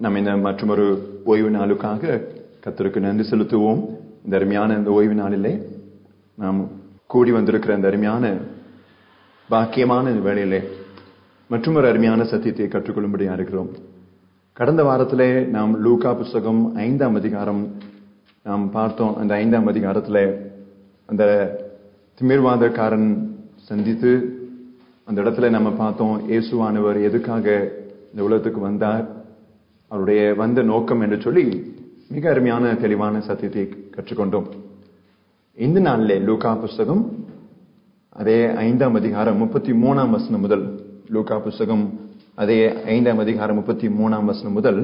நம்ம இந்த மற்றொரு ஓய்வு நாளுக்காக கத்தருக்கு நன்றி செலுத்துவோம் இந்த அருமையான இந்த ஓய்வு நாளிலே நாம் கூடி வந்திருக்கிற இந்த அருமையான பாக்கியமான இந்த வேளையிலே மற்றும் ஒரு அருமையான சத்தியத்தை கற்றுக்கொள்ளும்படியா இருக்கிறோம் கடந்த வாரத்திலே நாம் லூகா புஸ்தகம் ஐந்தாம் அதிகாரம் நாம் பார்த்தோம் அந்த ஐந்தாம் அதிகாரத்துல அந்த திமிர்வாதக்காரன் சந்தித்து அந்த இடத்துல நம்ம பார்த்தோம் இயேசுவானவர் எதுக்காக இந்த உலகத்துக்கு வந்தார் அவருடைய வந்த நோக்கம் என்று சொல்லி மிக அருமையான தெளிவான சத்தியத்தை கற்றுக்கொண்டோம் இந்த நாளிலே லூகா புஸ்தகம் அதே ஐந்தாம் அதிகாரம் முப்பத்தி மூணாம் வசனம் முதல் லூகா புஸ்தகம் அதே ஐந்தாம் அதிகாரம் முப்பத்தி மூணாம் வசனம் முதல்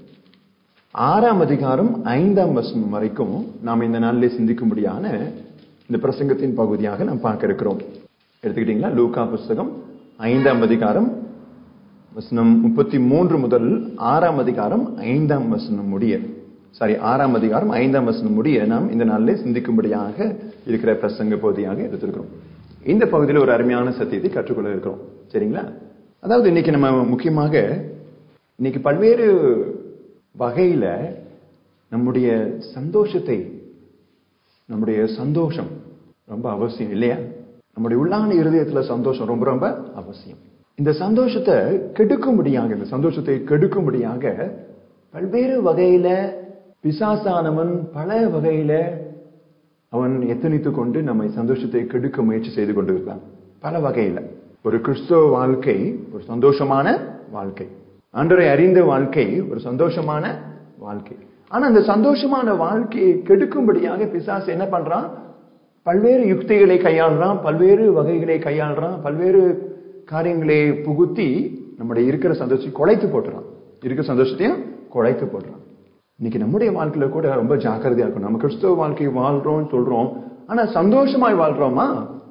ஆறாம் அதிகாரம் ஐந்தாம் வசனம் வரைக்கும் நாம் இந்த நாளிலே சிந்திக்கும்படியான இந்த பிரசங்கத்தின் பகுதியாக நாம் பார்க்க இருக்கிறோம் எடுத்துக்கிட்டீங்களா லூகா புஸ்தகம் ஐந்தாம் அதிகாரம் வசனம் முப்பத்தி மூன்று முதல் ஆறாம் அதிகாரம் ஐந்தாம் வசனம் முடிய சாரி ஆறாம் அதிகாரம் ஐந்தாம் வசனம் முடிய நாம் இந்த நாளிலே சிந்திக்கும்படியாக இருக்கிற பிரசங்க பகுதியாக எடுத்திருக்கிறோம் இந்த பகுதியில் ஒரு அருமையான சத்தியத்தை கற்றுக்கொள்ள இருக்கிறோம் சரிங்களா அதாவது இன்னைக்கு நம்ம முக்கியமாக இன்னைக்கு பல்வேறு வகையில நம்முடைய சந்தோஷத்தை நம்முடைய சந்தோஷம் ரொம்ப அவசியம் இல்லையா நம்முடைய உள்ளான இருதயத்துல சந்தோஷம் ரொம்ப ரொம்ப அவசியம் இந்த சந்தோஷத்தை கெடுக்கும்படியாக இந்த சந்தோஷத்தை கெடுக்கும்படியாக பல்வேறு வகையில பிசாசானவன் பல வகையில அவன் எத்தனித்து கொண்டு நம்மை சந்தோஷத்தை கெடுக்க முயற்சி செய்து கொண்டிருக்கிறான் பல வகையில ஒரு கிறிஸ்தவ வாழ்க்கை ஒரு சந்தோஷமான வாழ்க்கை அன்றைய அறிந்த வாழ்க்கை ஒரு சந்தோஷமான வாழ்க்கை ஆனா அந்த சந்தோஷமான வாழ்க்கையை கெடுக்கும்படியாக பிசாசு என்ன பண்றான் பல்வேறு யுக்திகளை கையாளுறான் பல்வேறு வகைகளை கையாளுறான் பல்வேறு காரியங்களை புகுத்தி நம்முடைய இருக்கிற சந்தோஷத்தை குலைத்து போட்டுறான் இருக்கிற சந்தோஷத்தையும் குலைத்து போட்டுறான் இன்னைக்கு நம்முடைய வாழ்க்கையில கூட ரொம்ப ஜாக்கிரதையா இருக்கும் நம்ம கிறிஸ்தவ வாழ்க்கை வாழ்றோம் சொல்றோம் ஆனா சந்தோஷமாய் வாழ்றோமா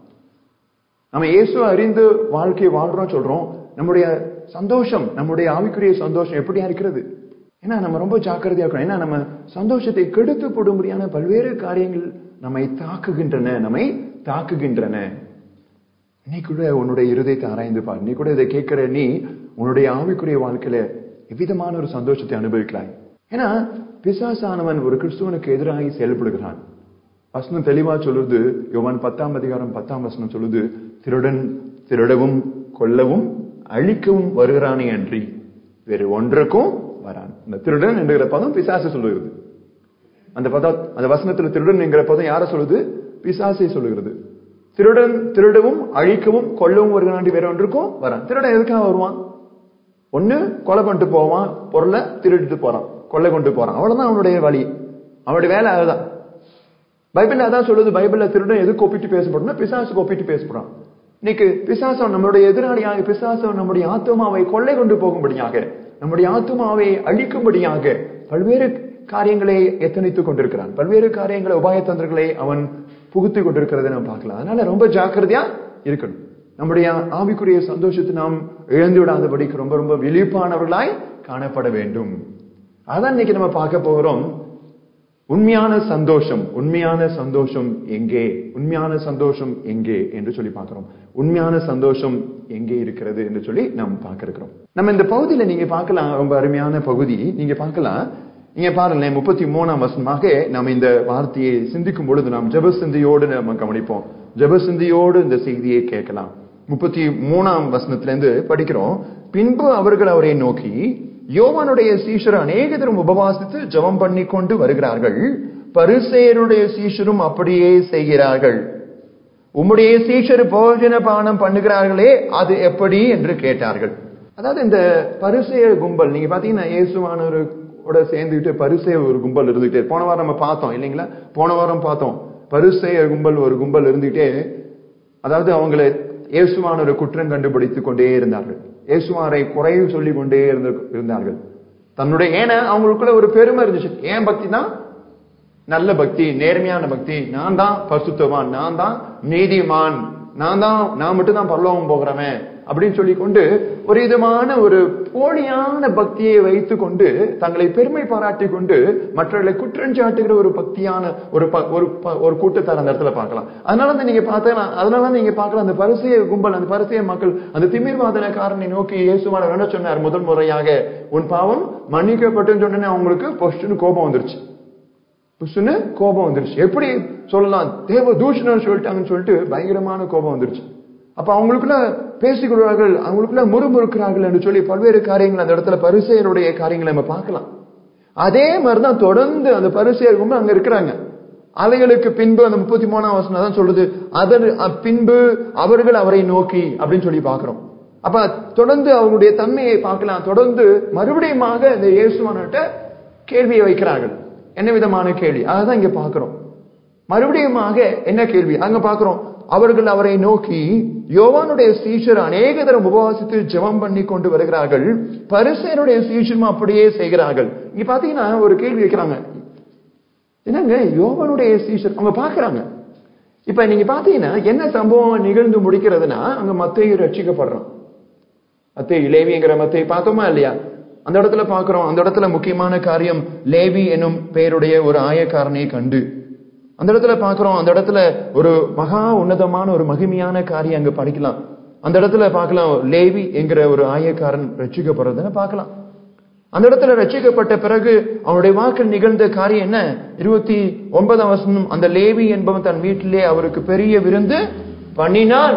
நம்ம இயேசு அறிந்து வாழ்க்கை வாழ்றோம் சொல்றோம் நம்முடைய சந்தோஷம் நம்முடைய ஆவிக்குரிய சந்தோஷம் எப்படியா இருக்கிறது ஏன்னா நம்ம ரொம்ப ஜாக்கிரதையா இருக்கணும் ஏன்னா நம்ம சந்தோஷத்தை கெடுத்து போடும்படியான பல்வேறு காரியங்கள் நம்மை தாக்குகின்றன நம்மை தாக்குகின்றன நீ கூட உன்னுடைய இருதயத்தை ஆராய்ந்து பார் நீ கூட இதை கேட்கிற நீ உன்னுடைய ஆவிக்குரிய வாழ்க்கையில எவ்விதமான ஒரு சந்தோஷத்தை அனுபவிக்கலாம் ஏன்னா பிசாசானவன் ஒரு கிறிஸ்துவனுக்கு எதிராகி செயல்படுகிறான் வசனம் தெளிவா சொல்லுது யோவான் பத்தாம் அதிகாரம் பத்தாம் வசனம் சொல்லுது திருடன் திருடவும் கொல்லவும் அழிக்கவும் வருகிறானே அன்றி வேறு ஒன்றுக்கும் வரான் இந்த திருடன் என்கிற பதம் பிசாசு சொல்லுகிறது அந்த பதம் அந்த வசனத்துல திருடன் என்கிற பதம் யார சொல்லுது பிசாசை சொல்லுகிறது திருடன் திருடவும் அழிக்கவும் கொல்லவும் வருகிறான் வேற ஒன்றுக்கும் வரான் திருடன் எதுக்காக வருவான் ஒண்ணு கொலை பண்ணிட்டு போவான் பொருளை திருடிட்டு போறான் கொள்ளை கொண்டு போறான் அவ்வளவுதான் அவனுடைய வழி அவனுடைய வேலை அதுதான் பைபிள் அதான் சொல்லுது பைபிள்ல திருடன் எதுக்கு ஒப்பிட்டு பேசப்படும்னா பிசாசுக்கு ஒப்பிட்டு பேசப்படுறான் இன்னைக்கு பிசாசம் நம்மளுடைய எதிராளியாக பிசாசம் நம்முடைய ஆத்மாவை கொள்ளை கொண்டு போகும்படியாக நம்முடைய ஆத்மாவை அழிக்கும்படியாக பல்வேறு காரியங்களை எத்தனைத்துக் கொண்டிருக்கிறான் பல்வேறு காரியங்களை உபாயத்தந்திரங்களை அவன் புகுத்தி கொண்டிருக்கிறதை நாம் பார்க்கலாம் அதனால ரொம்ப ஜாக்கிரதையா இருக்கணும் நம்முடைய ஆவிக்குரிய சந்தோஷத்தை நாம் இழந்து விடாதபடிக்கு ரொம்ப ரொம்ப விழிப்பானவர்களாய் காணப்பட வேண்டும் அதான் இன்னைக்கு நம்ம பார்க்க போகிறோம் உண்மையான சந்தோஷம் உண்மையான சந்தோஷம் எங்கே உண்மையான சந்தோஷம் எங்கே என்று சொல்லி பார்க்கிறோம் உண்மையான சந்தோஷம் எங்கே இருக்கிறது என்று சொல்லி நாம் பார்க்க இருக்கிறோம் நம்ம இந்த பகுதியில நீங்க பார்க்கலாம் ரொம்ப அருமையான பகுதி நீங்க பார்க்கலாம் நீங்க பாருங்களேன் முப்பத்தி மூணாம் வசனமாக நாம் இந்த வார்த்தையை சிந்திக்கும் பொழுது நாம் ஜபசிந்தியோடு நம்ம கவனிப்போம் ஜபசிந்தியோடு இந்த செய்தியை கேட்கலாம் முப்பத்தி மூணாம் வசனத்திலிருந்து படிக்கிறோம் பின்பு அவர்கள் அவரை நோக்கி யோவானுடைய சீஷர் அநேக தரம் உபவாசித்து ஜபம் பண்ணி கொண்டு வருகிறார்கள் பரிசேருடைய சீஷரும் அப்படியே செய்கிறார்கள் உம்முடைய சீஷர் போஜன பானம் பண்ணுகிறார்களே அது எப்படி என்று கேட்டார்கள் அதாவது இந்த பரிசெய கும்பல் நீங்க பாத்தீங்கன்னா இயேசுவானவரோட சேர்ந்துகிட்டு பரிசெய ஒரு கும்பல் இருந்துகிட்டே போன வாரம் நம்ம பார்த்தோம் இல்லைங்களா போன வாரம் பார்த்தோம் பரிசெய கும்பல் ஒரு கும்பல் இருந்துகிட்டே அதாவது அவங்களை இயேசுவான ஒரு குற்றம் கண்டுபிடித்துக் கொண்டே இருந்தார்கள் இயேசுவாரை குறைவு சொல்லி கொண்டே இருந்தார்கள் தன்னுடைய ஏன்னா அவங்களுக்குள்ள ஒரு பெருமை இருந்துச்சு ஏன் பக்தி தான் நல்ல பக்தி நேர்மையான பக்தி நான் தான் பசுத்தவான் நான் தான் நீதிமான் நான் தான் நான் மட்டும் தான் பரலோகம் போகிறவன் அப்படின்னு சொல்லி கொண்டு ஒரு விதமான ஒரு போலியான பக்தியை வைத்துக் கொண்டு தங்களை பெருமை பாராட்டி கொண்டு மற்றவர்களை குற்றஞ்சாட்டுகிற ஒரு பக்தியான ஒரு ப- ஒரு ப- ஒரு கூட்டத்தார் அந்த இடத்துல பார்க்கலாம் அதனால தான் நீங்க பார்த்தா அதனால தான் நீங்க பார்க்கலாம் அந்த பரிசைய கும்பல் அந்த பரிசைய மக்கள் அந்த திமிர்வாதனக்காரனை நோக்கி இயேசுவான என்ன சொன்னார் முதல் முறையாக உன் பாவம் மன்னிக்கப்பட்டுன்னு சொன்னேன்னு அவங்களுக்கு பொஷ்டுன்னு கோபம் வந்துருச்சு புஷ்னு கோபம் வந்துருச்சு எப்படி சொல்லலாம் தேவ தூஷணம் சொல்லிட்டாங்கன்னு சொல்லிட்டு பயங்கரமான கோபம் வந்துருச்சு அப்ப அவங்களுக்குள்ள பேசிக்கொள்வார்கள் அவங்களுக்குள்ள முறுமுறுக்கிறார்கள் என்று சொல்லி பல்வேறு காரியங்கள் அந்த இடத்துல பரிசெயருடைய காரியங்களை நம்ம பார்க்கலாம் அதே மாதிரிதான் தொடர்ந்து அந்த பரிசெயர் கும்பல் அங்க இருக்கிறாங்க அவைகளுக்கு பின்பு அந்த முப்பத்தி மூணாம் வசனம் தான் சொல்லுது அதன் அ- பின்பு அவர்கள் அவரை நோக்கி அப்படின்னு சொல்லி பார்க்கிறோம் அப்ப தொடர்ந்து அவங்களுடைய தன்மையை பார்க்கலாம் தொடர்ந்து மறுபடியுமாக இந்த இயேசுவான்கிட்ட கேள்வியை வைக்கிறார்கள் என்ன விதமான கேள்வி அதான் இங்க பார்க்கிறோம் மறுபடியுமாக என்ன கேள்வி அங்க பார்க்கிறோம் அவர்கள் அவரை நோக்கி யோவானுடைய சீஷர் அநேக தரம் உபவாசித்து ஜெபம் பண்ணி கொண்டு வருகிறார்கள் பரிசேருடைய சீஷரும் அப்படியே செய்கிறார்கள் இங்க பாத்தீங்கன்னா ஒரு கேள்வி வைக்கிறாங்க என்னங்க யோவானுடைய சீஷர் அவங்க பாக்குறாங்க இப்ப நீங்க பாத்தீங்கன்னா என்ன சம்பவம் நிகழ்ந்து முடிக்கிறதுனா அங்க மத்தையை ரட்சிக்கப்படுறான் மத்தேயு லேவிங்கிற மத்தேயு பார்த்தோமா இல்லையா அந்த இடத்துல பார்க்கிறோம் அந்த இடத்துல முக்கியமான காரியம் லேவி எனும் பெயருடைய ஒரு ஆயக்காரனை கண்டு அந்த இடத்துல பார்க்கிறோம் அந்த இடத்துல ஒரு மகா உன்னதமான ஒரு மகிமையான காரியம் அங்க படிக்கலாம் அந்த இடத்துல பார்க்கலாம் லேவி என்கிற ஒரு ஆயக்காரன் ரட்சிக்கப்படுறதுன்னு பார்க்கலாம் அந்த இடத்துல ரட்சிக்கப்பட்ட பிறகு அவனுடைய வாக்கில் நிகழ்ந்த காரியம் என்ன இருபத்தி ஒன்பதாம் வசனம் அந்த லேவி என்பவன் தன் வீட்டிலே அவருக்கு பெரிய விருந்து பண்ணினான்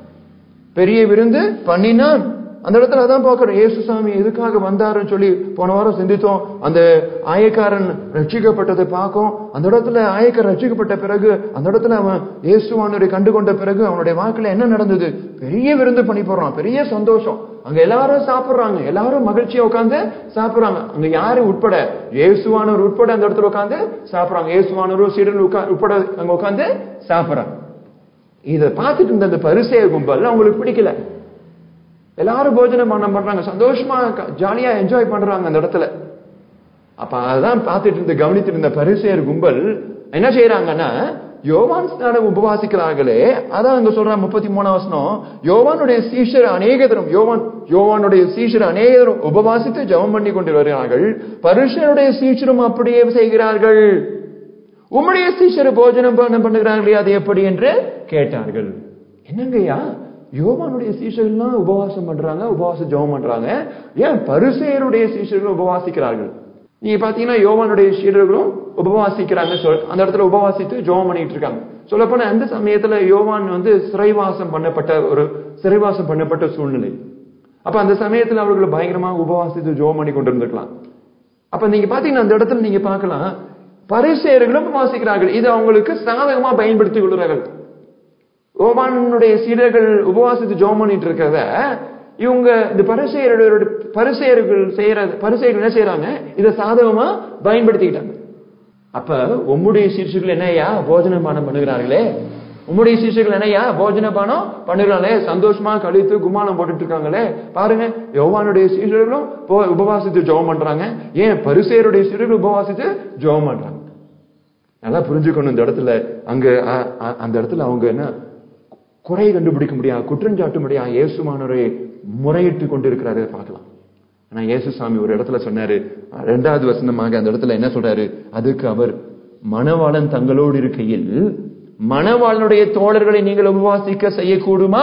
பெரிய விருந்து பண்ணினான் அந்த இடத்துல அதான் பார்க்கிறோம் இயேசுசாமி எதுக்காக வந்தாருன்னு சொல்லி போன வாரம் சிந்தித்தோம் அந்த ஆயக்காரன் ரட்சிக்கப்பட்டதை பார்க்கும் அந்த இடத்துல ஆயக்காரன் ரட்சிக்கப்பட்ட பிறகு அந்த இடத்துல அவன் இயேசுவானரை கண்டு கொண்ட பிறகு அவனுடைய வாக்குல என்ன நடந்தது பெரிய விருந்து பண்ணி போடுறான் பெரிய சந்தோஷம் அங்க எல்லாரும் சாப்பிடுறாங்க எல்லாரும் மகிழ்ச்சியா உட்கார்ந்து சாப்பிடுறாங்க அங்க யாரு உட்பட இயேசுவானவர் உட்பட அந்த இடத்துல உட்கார்ந்து சாப்பிடுறாங்க இயேசுவானவரும் சீடர்கள் உட்கா- உட்பட அங்க உட்கார்ந்து சாப்பிடுறாங்க இதை பார்த்துட்டு இருந்த அந்த பரிசேய கும்பல் அவங்களுக்கு பிடிக்கல எல்லாரும் போஜனம் பண்ண பண்றாங்க சந்தோஷமா க- ஜாலியா என்ஜாய் பண்றாங்க அந்த இடத்துல அப்ப அதான் பார்த்துட்டு இருந்த கவனித்து இருந்த பரிசேயர் கும்பல் என்ன செய்யறாங்கன்னா யோவான் ஸ்நானம் உபவாசிக்கிறார்களே அதான் அங்க சொல்றாங்க முப்பத்தி மூணாம் வசனம் யோவானுடைய சீஷர் அநேக தரம் யோவான் யோவானுடைய சீஷர் அநேக தரம் உபவாசித்து ஜெபம் பண்ணி கொண்டு வருகிறார்கள் பரிசனுடைய சீஷரும் அப்படியே செய்கிறார்கள் உம்முடைய சீஷர் போஜனம் பண்ண பண்ணுகிறார்களே அது எப்படி என்று கேட்டார்கள் என்னங்கய்யா யோவானுடைய சீஷர்கள்லாம் உபவாசம் பண்றாங்க உபவாசம் ஜெபம் பண்றாங்க ஏன் பரிசேயருடைய சீஷர்களும் உபவாசிக்கிறார்கள் நீங்க பாத்தீங்கன்னா யோவானுடைய சீடர்களும் உபவாசிக்கிறாங்க சொல் அந்த இடத்துல உபவாசித்து ஜெபம் பண்ணிட்டு இருக்காங்க சொல்லப்போனா அந்த சமயத்துல யோவான் வந்து சிறைவாசம் பண்ணப்பட்ட ஒரு சிறைவாசம் பண்ணப்பட்ட சூழ்நிலை அப்ப அந்த சமயத்துல அவர்கள் பயங்கரமா உபவாசித்து ஜெபம் பண்ணி கொண்டு இருந்திருக்கலாம் அப்ப நீங்க பாத்தீங்கன்னா அந்த இடத்துல நீங்க பார்க்கலாம் பரிசேயர்களும் உபவாசிக்கிறார்கள் இது அவங்களுக்கு சாதகமா பயன்படுத்திக் கொள்கிறார்கள் யோவானுடைய சீடர்கள் உபவாசித்து ஜெபம் பண்ணிட்டு இருக்கிறத இவங்க இந்த பரிசெயரோட பரிசெயர்கள் செய்யற பரிசெயர்கள் என்ன செய்யறாங்க இதை சாதகமா பயன்படுத்திக்கிட்டாங்க அப்ப உம்முடைய சீர்ஷர்கள் என்னையா போஜன பானம் பண்ணுகிறார்களே உம்முடைய சீர்ஷர்கள் என்னையா போஜன பானம் பண்ணுகிறாங்களே சந்தோஷமா கழித்து கும்மானம் போட்டுட்டு இருக்காங்களே பாருங்க யோவானுடைய சீஷர்களும் போ- உபவாசித்து ஜெபம் பண்றாங்க ஏன் பரிசேயருடைய சீடர்கள் உபவாசித்து ஜெபம் பண்றாங்க நல்லா புரிஞ்சுக்கணும் இந்த இடத்துல அங்க அ- அ- அந்த இடத்துல அவங்க என்ன குறை கண்டுபிடிக்க முடியாது குற்றஞ்சாட்ட முடியாது இயேசுமானவரை முறையிட்டு கொண்டு இருக்கிறாரு பார்க்கலாம் ஆனா இயேசுசாமி ஒரு இடத்துல சொன்னாரு இரண்டாவது வசனமாக அந்த இடத்துல என்ன சொல்றாரு அதுக்கு அவர் மணவாளன் தங்களோடு இருக்கையில் மணவாளனுடைய தோழர்களை நீங்கள் உபவாசிக்க செய்யக்கூடுமா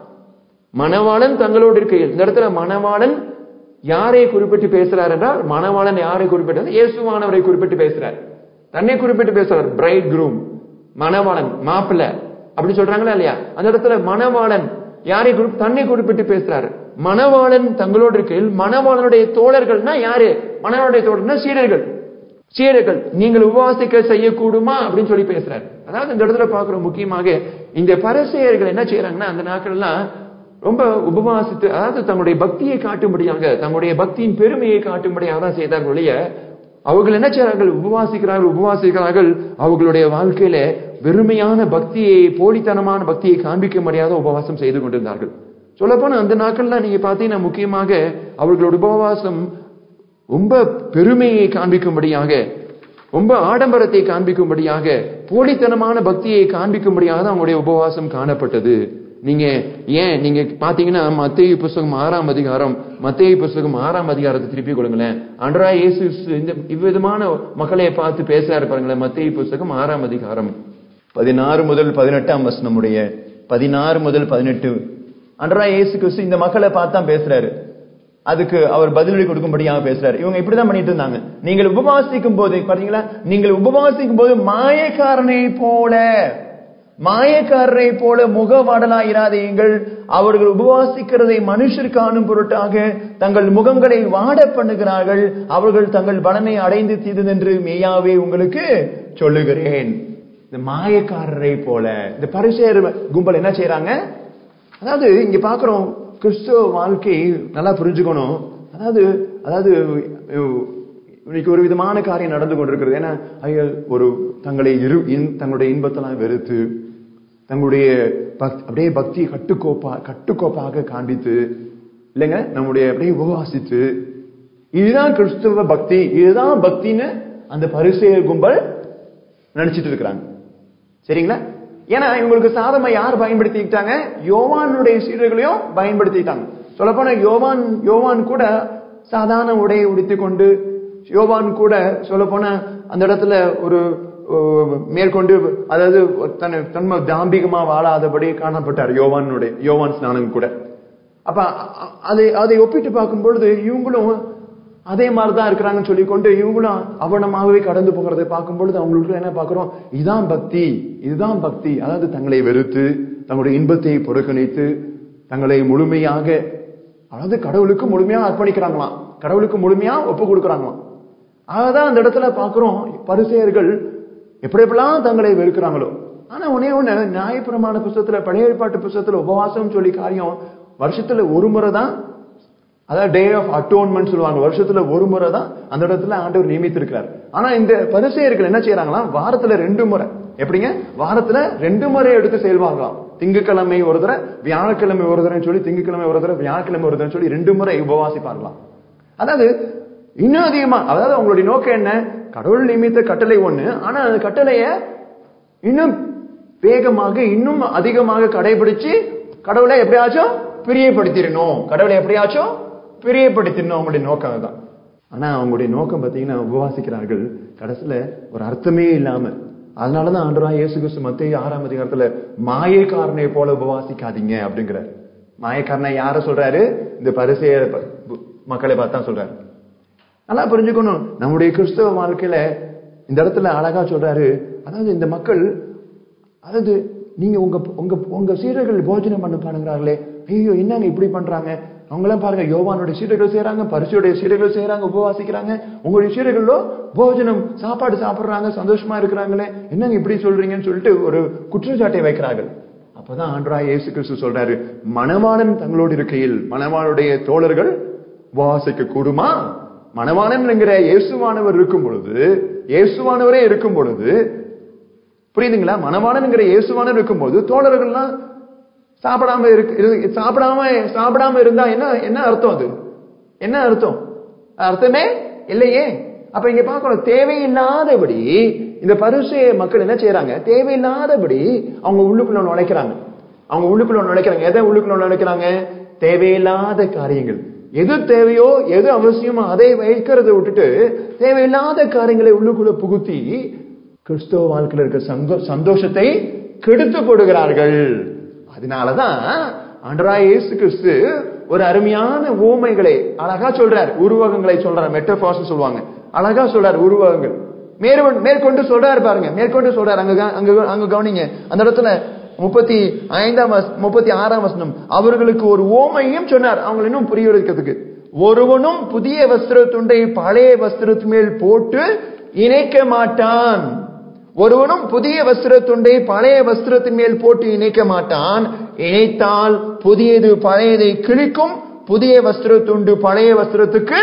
மணவாளன் தங்களோடு இருக்கையில் இந்த இடத்துல மணவாளன் யாரை குறிப்பிட்டு பேசுறார் என்றால் மணவாளன் யாரை குறிப்பிட்டு இயேசுவானவரை குறிப்பிட்டு பேசுறார் தன்னை குறிப்பிட்டு பேசுறார் பிரைட் குரூம் மணவாளன் மாப்பிள்ளை அப்படி சொல்றாங்களா இல்லையா அந்த இடத்துல மணவாளன் யாரை குறி- தன்னை குறிப்பிட்டு பேசுறாரு மணவாளன் தங்களோடு இருக்கையில் மணவாளனுடைய தோழர்கள்னா யாரு மணவாளுடைய தோழர்னா சீடர்கள் சீடர்கள் நீங்கள் உபவாசிக்க செய்யக்கூடுமா அப்படின்னு சொல்லி பேசுறாரு அதாவது இந்த இடத்துல பார்க்கிறோம் முக்கியமாக இந்த பரிசேயர்கள் என்ன செய்யறாங்கன்னா அந்த நாட்கள்லாம் ரொம்ப உபவாசித்து அதாவது தங்களுடைய பக்தியை காட்டும்படியாக தங்களுடைய பக்தியின் பெருமையை காட்டும்படியாக தான் செய்தார்கள் ஒழிய அவர்கள் என்ன செய்றார்கள் உபவாசிக்கிறார்கள் உபவாசிக்கிறார்கள் அவர்களுடைய வாழ்க்கையில வெறுமையான பக்தியை போலித்தனமான பக்தியை காண்பிக்க முடியாத உபவாசம் செய்து கொண்டிருந்தார்கள் சொல்லப்போனா அந்த நாட்கள்ல நீங்க பாத்தீங்கன்னா முக்கியமாக அவர்களுடைய உபவாசம் ரொம்ப பெருமையை காண்பிக்கும்படியாக ரொம்ப ஆடம்பரத்தை காண்பிக்கும்படியாக போலித்தனமான பக்தியை காண்பிக்கும்படியாக தான் அவங்களுடைய உபவாசம் காணப்பட்டது நீங்க ஏன் நீங்க பாத்தீங்கன்னா மத்திய புஸ்தகம் ஆறாம் அதிகாரம் மத்திய புஸ்தகம் ஆறாம் அதிகாரத்தை திருப்பி கொடுங்களேன் அன்றா இயேசு கிறிஸ்து இந்த இவ்விதமான மக்களை பார்த்து பேசுறாரு பாருங்களேன் மத்திய புஸ்தகம் ஆறாம் அதிகாரம் பதினாறு முதல் பதினெட்டாம் வசனமுடைய பதினாறு முதல் பதினெட்டு அன்றா இயேசு கிறிஸ்து இந்த மக்களை பார்த்து தான் பேசுறாரு அதுக்கு அவர் பதிலடி கொடுக்கும்படியாக பேசுறாரு இவங்க இப்படிதான் பண்ணிட்டு இருந்தாங்க நீங்கள் உபவாசிக்கும் போது பாத்தீங்களா நீங்கள் உபவாசிக்கும் போது மாயக்காரனை போல மாயக்காரரை போல முகவாடலா இராதீங்கள் அவர்கள் உபவாசிக்கிறதை மனுஷர் காணும் பொருட்டாக தங்கள் முகங்களை வாட பண்ணுகிறார்கள் அவர்கள் தங்கள் பலனை அடைந்து தீதென்று மெய்யாவே உங்களுக்கு சொல்லுகிறேன் இந்த மாயக்காரரை போல இந்த பரிசேர் கும்பல் என்ன செய்யறாங்க அதாவது இங்க பாக்குறோம் கிறிஸ்துவ வாழ்க்கை நல்லா புரிஞ்சுக்கணும் அதாவது அதாவது இன்னைக்கு ஒரு விதமான காரியம் நடந்து கொண்டிருக்கிறது ஏன்னா ஐயோ ஒரு தங்களை இரு இன்- தங்களுடைய இன்பத்தெல்லாம் வெறுத்து தங்களுடைய பக்- அப்படியே பக்தியை கட்டுக்கோப்பா கட்டுக்கோப்பாக காண்பித்து இல்லைங்க நம்முடைய அப்படியே உபவாசித்து இதுதான் கிறிஸ்துவ பக்தி இதுதான் பக்தின்னு அந்த பரிசெய கும்பல் நினைச்சிட்டு இருக்கிறாங்க சரிங்களா ஏன்னா இவங்களுக்கு சாதமா யார் பயன்படுத்திக்கிட்டாங்க யோவானுடைய சீடர்களையும் பயன்படுத்திட்டாங்க சொல்லப்போனா யோவான் யோவான் கூட சாதாரண உடையை உடுத்திக் கொண்டு யோவான் கூட சொல்லப்போனா அந்த இடத்துல ஒரு அஹ், மேற்கொண்டு அதாவது தன் தன்மை தாம்பிகமா வாழாதபடி காணப்பட்டார் யோவானுடைய யோவான் ஸ்நானம் கூட அப்ப அ- அதை அதை ஒப்பிட்டு பார்க்கும் பொழுது இவங்களும் அதே மாதிரிதான் இருக்கிறாங்கன்னு சொல்லிக்கொண்டு இவங்களும் அவனமாகவே கடந்து போகிறதை பார்க்கும் பொழுது அவங்களுக்கு என்ன பார்க்கிறோம் இதுதான் பக்தி இதுதான் பக்தி அதாவது தங்களை வெறுத்து தங்களுடைய இன்பத்தை புறக்கணித்து தங்களை முழுமையாக அதாவது கடவுளுக்கு முழுமையா அர்ப்பணிக்கிறாங்களாம் கடவுளுக்கு முழுமையா ஒப்பு கொடுக்கறாங்களாம் ஆகதான் அந்த இடத்துல பார்க்கிறோம் பரிசெயர்கள் எப்படி எப்படிலாம் தங்களை வெறுக்கிறாங்களோ ஆனா ஒன்னே ஒண்ணு நியாயப்பிரமாண புஸ்தகத்துல பழைய ஏற்பாட்டு புஸ்தகத்துல உபவாசம் சொல்லி காரியம் வருஷத்துல ஒரு முறை தான் அதாவது டே ஆஃப் அட்டோன்மெண்ட் சொல்லுவாங்க வருஷத்துல ஒரு முறை தான் அந்த இடத்துல ஆண்டவர் நியமித்திருக்கிறார் ஆனா இந்த பரிசெயர்கள் என்ன செய்யறாங்களாம் வாரத்துல ரெண்டு முறை எப்படிங்க வாரத்துல ரெண்டு முறை எடுத்து செயல்வாங்களாம் திங்கட்கிழமை ஒரு தடவை வியாழக்கிழமை ஒரு தடவை சொல்லி திங்கட்கிழமை ஒரு தடவை வியாழக்கிழமை ஒரு தடவை சொல்லி ரெண்டு முறை உபவாசிப்பாங்களாம் அதாவது இன்னும் அதிகமா அதாவது அவங்களுடைய நோக்கம் என்ன கடவுள் நியமித்த கட்டளை ஒண்ணு ஆனா அந்த கட்டளைய இன்னும் வேகமாக இன்னும் அதிகமாக கடைபிடிச்சு கடவுளை எப்படியாச்சும் பிரியப்படுத்திடணும் கடவுளை எப்படியாச்சும் பிரியப்படுத்திடணும் அவங்களுடைய நோக்கம் அதுதான் ஆனா அவங்களுடைய நோக்கம் பாத்தீங்கன்னா உபவாசிக்கிறார்கள் கடைசியில ஒரு அர்த்தமே இல்லாம அதனாலதான் ஆண்டவராய் இயேசு கிறிஸ்து மத்திய ஆறாம் அதிகாரத்துல மாயக்காரனை போல உபவாசிக்காதீங்க அப்படிங்கிறார் மாயக்காரனை யார சொல்றாரு இந்த பரிசெய ப- பு- மக்களை பார்த்தா சொல்றாரு நல்லா புரிஞ்சுக்கணும் நம்முடைய கிறிஸ்தவ வாழ்க்கையில இந்த இடத்துல அழகா சொல்றாரு அதாவது இந்த மக்கள் அதாவது நீங்க உங்க உங்க உங்க சீடர்கள் போஜனம் பண்ண பாருங்கிறார்களே ஐயோ என்னங்க இப்படி பண்றாங்க அவங்க எல்லாம் பாருங்க யோவானுடைய சீடர்கள் செய்யறாங்க பரிசுடைய சீடர்கள் செய்யறாங்க உபவாசிக்கிறாங்க உங்களுடைய சீடர்களோ போஜனம் சாப்பாடு சாப்பிடுறாங்க சந்தோஷமா இருக்கிறாங்களே என்னங்க இப்படி சொல்றீங்கன்னு சொல்லிட்டு ஒரு குற்றச்சாட்டை வைக்கிறார்கள் அப்பதான் ஆண்டராய் இயேசு கிறிஸ்து சொல்றாரு மணவாளன் தங்களோடு இருக்கையில் மணவாளுடைய தோழர்கள் உபவாசிக்க கூடுமா மணவாளன் என்கிற இயேசுவானவர் இருக்கும் பொழுது இயேசுவானவரே இருக்கும் பொழுது புரியுதுங்களா மணவாளன்ங்கிற இயேசுவானவர் இருக்கும்போது தோழர்கள்லாம் சாப்பிடாம இருக்கு இரு- சாப்பிடாம சாப்பிடாம இருந்தா என்ன என்ன அர்த்தம் அது என்ன அர்த்தம் அர்த்தமே இல்லையே அப்ப இங்க பார்க்கணும் தேவையில்லாதபடி இந்த பரிசு மக்கள் என்ன செய்யறாங்க தேவையில்லாதபடி அவங்க உள்ளுக்குள்ள நுழைக்கிறாங்க அவங்க உள்ளுக்குள்ள நுழைக்கிறாங்க எதை உள்ளுக்குள்ள நுழைக்கிறாங்க தேவையில்லாத காரியங்கள் எது தேவையோ எது அவசியமோ அதை வைக்கிறத விட்டுட்டு தேவையில்லாத காரியங்களை உள்ளுக்குள்ள புகுத்தி கிறிஸ்தவ வாழ்க்கையில் இருக்க சந்தோ- சந்தோஷத்தை கெடுத்து போடுகிறார்கள் அதனாலதான் ஆண்டராய் இயேசு கிறிஸ்து ஒரு அருமையான ஊமைகளை அழகா சொல்றார் உருவகங்களை சொல்றார் மெட்டபாஸ் சொல்லுவாங்க அழகா சொல்றார் உருவகங்கள் மேற்கொண்டு மேற்கொண்டு சொல்றாரு பாருங்க மேற்கொண்டு சொல்றாரு அங்க க- அங்க அங்க கவனிங்க அந்த இடத்துல முப்பத்தி ஐந்தாம் வச- முப்பத்தி ஆறாம் வசனம் அவர்களுக்கு ஒரு ஓமையும் சொன்னார் அவங்க இன்னும் புரிய வைக்கிறதுக்கு ஒருவனும் புதிய வஸ்திர துண்டை பழைய வஸ்திரத்து மேல் போட்டு இணைக்க மாட்டான் ஒருவனும் புதிய வஸ்திர துண்டை பழைய வஸ்திரத்தின் மேல் போட்டு இணைக்க மாட்டான் இணைத்தால் புதியது பழையதை கிழிக்கும் புதிய வஸ்திர துண்டு பழைய வஸ்திரத்துக்கு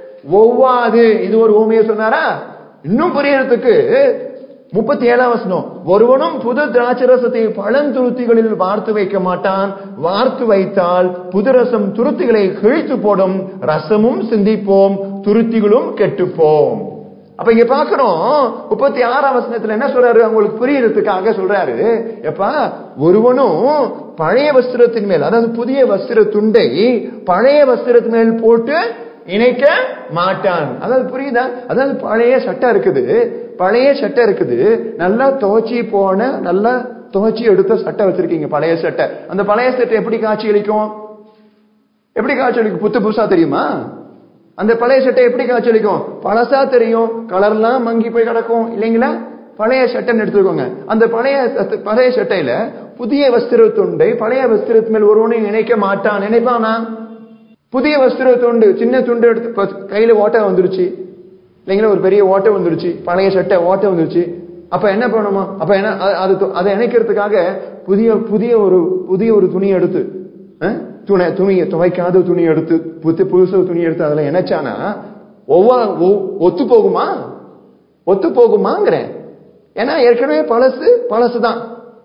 ஒவ்வாது இது ஒரு ஊமையை சொன்னாரா இன்னும் புரியறதுக்கு முப்பத்தி ஏழாம் வசனம் ஒருவனும் புது திராட்சரசத்தை பழந்துருத்திகளில் வார்த்து வைக்க மாட்டான் வார்த்து வைத்தால் புது ரசம் துருத்திகளை கிழித்து போடும் ரசமும் சிந்திப்போம் துருத்திகளும் கெட்டுப்போம் அப்ப இங்க பாக்குறோம் முப்பத்தி ஆறாம் வசனத்துல என்ன சொல்றாரு அவங்களுக்கு புரியறதுக்காக சொல்றாரு எப்பா ஒருவனும் பழைய வஸ்திரத்தின் மேல் அதாவது புதிய வஸ்திர துண்டை பழைய வஸ்திரத்தின் மேல் போட்டு இணைக்க மாட்டான் அதாவது புரியுதா அதாவது பழைய சட்டை இருக்குது பழைய சட்டை இருக்குது நல்லா துவச்சி போன நல்லா துவச்சி எடுத்த சட்டை வச்சிருக்கீங்க பழைய சட்டை அந்த பழைய சட்டை எப்படி காட்சி அளிக்கும் எப்படி காட்சி அளிக்கும் புத்து புதுசா தெரியுமா அந்த பழைய சட்டை எப்படி காட்சி அளிக்கும் பழசா தெரியும் கலர்லாம் மங்கி போய் கிடக்கும் இல்லைங்களா பழைய சட்டைன்னு எடுத்துக்கோங்க அந்த பழைய சட்டை- பழைய சட்டையில புதிய வஸ்திர துண்டை பழைய வஸ்திரத்து மேல் ஒருவனையும் இணைக்க மாட்டான் நினைப்பானா புதிய வஸ்திர துண்டு சின்ன துண்டு எடுத்து இப்ப கையில ஓட்டை வந்துருச்சு இல்லைங்களா ஒரு பெரிய ஓட்டை வந்துருச்சு பழைய சட்டை ஓட்டை வந்துருச்சு அப்ப என்ன பண்ணணுமா அப்ப என்ன அ- அது து- அதை இணைக்கிறதுக்காக புதிய புதிய ஒரு புதிய ஒரு துணி எடுத்து அஹ், துணை துணியை துவைக்காத துணி எடுத்து புத்து புதுசு துணி எடுத்து அதுல இணைச்சானா ஒவ்வொரு ஒ- ஒத்து போகுமா ஒத்து போகுமாங்கிறேன் ஏன்னா ஏற்கனவே பழசு பழசுதான்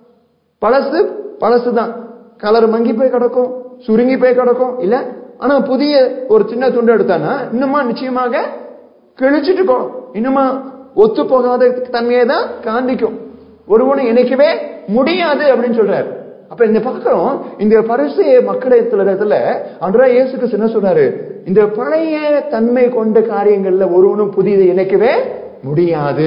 பழசு பழசுதான் கலர் மங்கி போய் கிடக்கும் சுருங்கி போய் கிடக்கும் இல்ல ஆனா புதிய ஒரு சின்ன துண்டு எடுத்தானா இன்னுமா நிச்சயமாக கிழிச்சிட்டு போகும் இன்னுமா ஒத்து போகாத தன்மையை தான் காண்பிக்கும் ஒருவனை இணைக்கவே முடியாது அப்படின்னு சொல்றாரு அப்ப இந்த பாக்குறோம் இந்த பரிசைய மக்களிடத்துல அன்றா இயேசுக்கு என்ன சொல்றாரு இந்த பழைய தன்மை கொண்ட காரியங்கள்ல ஒருவனும் புதியதை இணைக்கவே முடியாது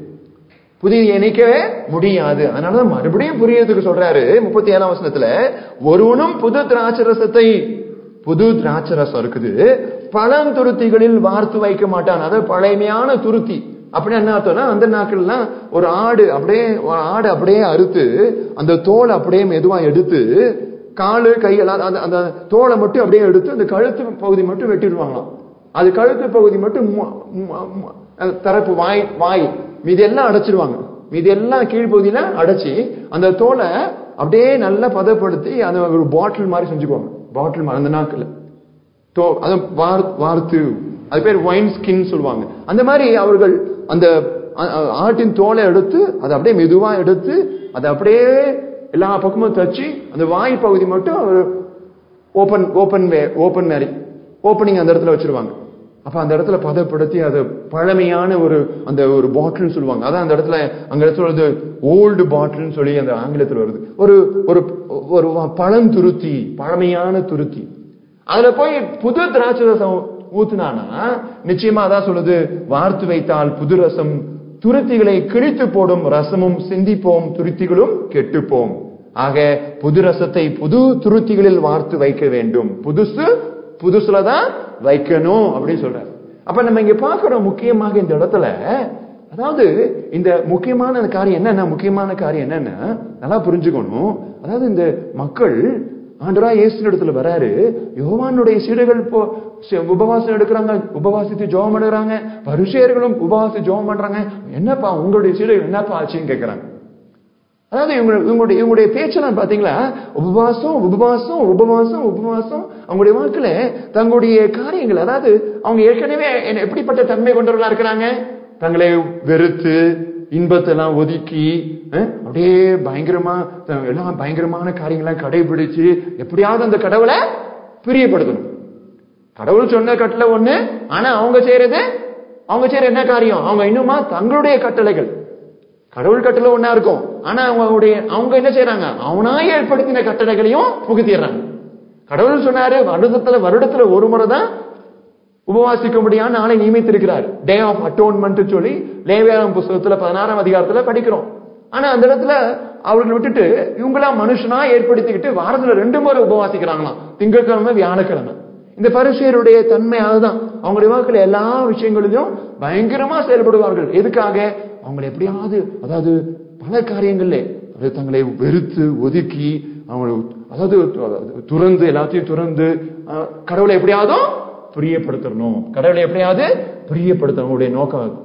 புதிய இணைக்கவே முடியாது அதனாலதான் மறுபடியும் புரியறதுக்கு சொல்றாரு முப்பத்தி ஏழாம் வசனத்துல ஒருவனும் புது திராட்சரசத்தை புது திராட்சரசம் இருக்குது பழம் துருத்திகளில் வார்த்து வைக்க மாட்டான் அதாவது பழைமையான துருத்தி அப்படி என்ன அர்த்தம்னா அந்த நாட்கள்லாம் ஒரு ஆடு அப்படியே ஒரு ஆடு அப்படியே அறுத்து அந்த தோலை அப்படியே மெதுவா எடுத்து காலு கையெல்லாம் அந்த அந்த தோலை மட்டும் அப்படியே எடுத்து அந்த கழுத்து பகுதி மட்டும் வெட்டிடுவாங்களாம் அது கழுத்து பகுதி மட்டும் மு- மு- மு- அந்த தரப்பு வாய் வாய் மீதி எல்லாம் அடைச்சிருவாங்க மீதி எல்லாம் கீழ்ப்பகுதியில அடைச்சி அந்த தோலை அப்படியே நல்லா பதப்படுத்தி அந்த ஒரு பாட்டில் மாதிரி செஞ்சுக்குவாங்க பாட்டில் மாதிரி அந்த நாக்குல தோ அது வார் வார்த்து அது பேர் ஒயின் ஸ்கின் சொல்லுவாங்க அந்த மாதிரி அவர்கள் அந்த அ- அ- ஆட்டின் தோலை எடுத்து அதை அப்படியே மெதுவா எடுத்து அதை அப்படியே எல்லா பக்கமும் தச்சு அந்த வாய் பகுதி மட்டும் ஓபன் ஓபன் வே ஓபன் மாதிரி ஓப்பனிங் அந்த இடத்துல வச்சிருவாங்க அப்ப அந்த இடத்துல பதப்படுத்தி அது பழமையான ஒரு அந்த ஒரு பாட்டில் சொல்லுவாங்க அதான் அந்த இடத்துல அங்க இடத்துல வருது ஓல்டு பாட்டில்னு சொல்லி அந்த ஆங்கிலத்தில் வருது ஒரு ஒரு ஒரு பழந்துருத்தி பழமையான துருத்தி அதுல போய் புது திராட்சை ரசம் ஊத்துனானா நிச்சயமா அதான் சொல்லுது வார்த்து வைத்தால் புது ரசம் துருத்திகளை கிழித்து போடும் ரசமும் சிந்திப்போம் துருத்திகளும் கெட்டுப்போம் ஆக புது ரசத்தை புது துருத்திகளில் வார்த்து வைக்க வேண்டும் புதுசு புதுசுலதான் வைக்கணும் அப்படின்னு சொல்றாரு அப்ப நம்ம இங்க பாக்குறோம் முக்கியமாக இந்த இடத்துல அதாவது இந்த முக்கியமான காரியம் என்னன்னா முக்கியமான காரியம் என்னன்னா நல்லா புரிஞ்சுக்கணும் அதாவது இந்த மக்கள் ஆண்டரா இயேசு இடத்துல வராரு யோவானுடைய சீடர்கள் இப்போ சி- உபவாசம் எடுக்கிறாங்க உபவாசித்து ஜெபம் பண்ணுறாங்க பரிசேயர்களும் உபவாசி ஜெபம் பண்றாங்க என்னப்பா உங்களுடைய சீடர்கள் என்னப்பா ஆச்சுன்னு கேட்கறாங்க அதாவது இவங்க இவங்களுடைய இவங்களுடைய பேச்செல்லாம் பாத்தீங்களா உபவாசம் உபவாசம் உபவாசம் உபவாசம் அவங்களுடைய வாழ்க்கையில தங்களுடைய காரியங்கள் அதாவது அவங்க ஏற்கனவே என்ன- எப்படிப்பட்ட தன்மை கொண்டவர்களா இருக்கிறாங்க தங்களை வெறுத்து இன்பத்தை எல்லாம் ஒதுக்கி அஹ், அப்படியே பயங்கரமா த- எல்லாம் பயங்கரமான காரியங்கள்லாம் கடைபிடிச்சு எப்படியாவது அந்த கடவுளை பிரியப்படுத்தணும் கடவுள் சொன்ன கட்டளை ஒண்ணு ஆனா அவங்க செய்யறது அவங்க செய்யற என்ன காரியம் அவங்க இன்னுமா தங்களுடைய கட்டளைகள் கடவுள் கட்டளை ஒண்ணா இருக்கும் ஆனா அவங்களுடைய அவங்க என்ன செய்யறாங்க அவனா ஏற்படுத்தின கட்டளைகளையும் புகுத்திடுறாங்க கடவுள் சொன்னாரு வருடத்துல வருடத்துல ஒரு முறை தான் உபவாசிக்கும்படியான நாளை நியமித்திருக்கிறார் டே ஆஃப் அட்டோன்மெண்ட் சொல்லி லேவியாரம் புஸ்தகத்துல பதினாறாம் அதிகாரத்துல படிக்கிறோம் ஆனா அந்த இடத்துல அவர்கள் விட்டுட்டு இவங்களா மனுஷனா ஏற்படுத்திக்கிட்டு வாரத்துல ரெண்டு முறை உபவாசிக்கிறாங்களாம் திங்கட்கிழமை வியாழக்கிழமை இந்த பரிசெயருடைய தன்மை அதுதான் அவங்களுடைய வாழ்க்கையில எல்லா விஷயங்களிலும் பயங்கரமா செயல்படுவார்கள் எதுக்காக அவங்களை எப்படியாவது அதாவது பல காரியங்கள்ல அது தங்களை வெறுத்து ஒதுக்கி அவங்களை அதாவது து- துறந்து எல்லாத்தையும் துறந்து அஹ், கடவுளை எப்படியாவது பிரியப்படுத்தணும் கடவுளை எப்படியாவது பிரியப்படுத்தணும் அவங்களுடைய நோக்கம் அது.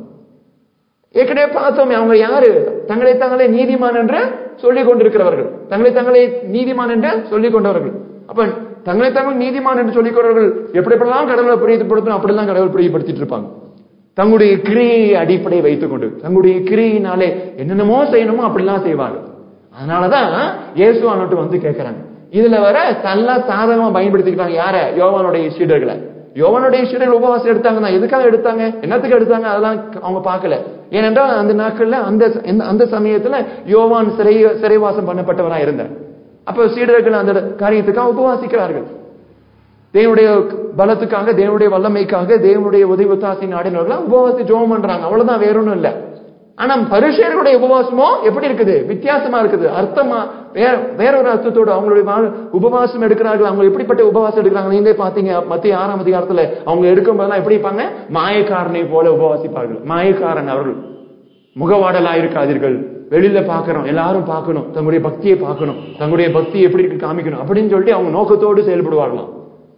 ஏற்கனவே பார்த்தோம் அவங்க யாரு தங்களை தங்களை நீதிமான் என்று சொல்லிக் கொண்டிருக்கிறவர்கள் தங்களை தங்களை நீதிமான் என்று சொல்லிக் கொண்டவர்கள் அப்ப தங்களை தங்கள் நீதிமான் என்று சொல்லிக் கொண்டவர்கள் எப்படி எப்படிலாம் கடவுளை பிரியப்படுத்தணும் அப்படிலாம் கடவுள் பிரியப்படுத்திட்டு இருப்பாங்க தங்களுடைய கிரியை அடிப்படை வைத்துக் கொண்டு தங்களுடைய கிரியினாலே என்னென்னமோ செய்யணுமோ அப்படிலாம் செய்வாங்க அதனாலதான் இயேசு அன்னுட்டு வந்து கேட்கறாங்க இதுல வர நல்லா சாதகமா பயன்படுத்திக்கிட்டாங்க யார யோவானுடைய சீடர்களை யோவனுடைய சீடர்கள் உபவாசம் எடுத்தாங்கன்னா எதுக்காக எடுத்தாங்க என்னத்துக்கு எடுத்தாங்க அதெல்லாம் அவங்க பார்க்கல ஏனென்றால் அந்த நாட்கள்ல அந்த இந்த- அந்த சமயத்துல யோவான் சிறை சிறைவாசம் பண்ணப்பட்டவரா இருந்தார் அப்ப சீடர்கள் அந்த காரியத்துக்காக உபவாசிக்கிறார்கள் தேவனுடைய பலத்துக்காக தேவனுடைய வல்லமைக்காக தேவனுடைய உதவி ஒத்தாசை நாடினவர்கள் உபவாசி ஜோம் பண்றாங்க அவ்வளவுதான் வேற ஒண்ணும் இல்ல ஆனா பரிசேயர்களுடைய உபவாசமோ எப்படி இருக்குது வித்தியாசமா இருக்குது அர்த்தமா வேற வேற ஒரு அர்த்தத்தோட அவங்களுடைய வாழ்- உபவாசம் எடுக்கிறார்கள் அவங்க எப்படிப்பட்ட உபவாசம் எடுக்கிறாங்க நீங்களே பாத்தீங்க மத்திய ஆறாம் அதிகாரத்துல அவங்க எடுக்கும் போதெல்லாம் எப்படி இருப்பாங்க மாயக்காரனை போல உபவாசிப்பார்கள் மாயக்காரன் அவர்கள் முகவாடலா இருக்காதீர்கள் வெளியில பாக்குறோம் எல்லாரும் பார்க்கணும் தங்களுடைய பக்தியை பார்க்கணும் தங்களுடைய பக்தி எப்படி இருக்கு காமிக்கணும் அப்படின்னு சொல்லிட்டு அவங்க நோக்கத்தோடு செயல்படுவார்களாம்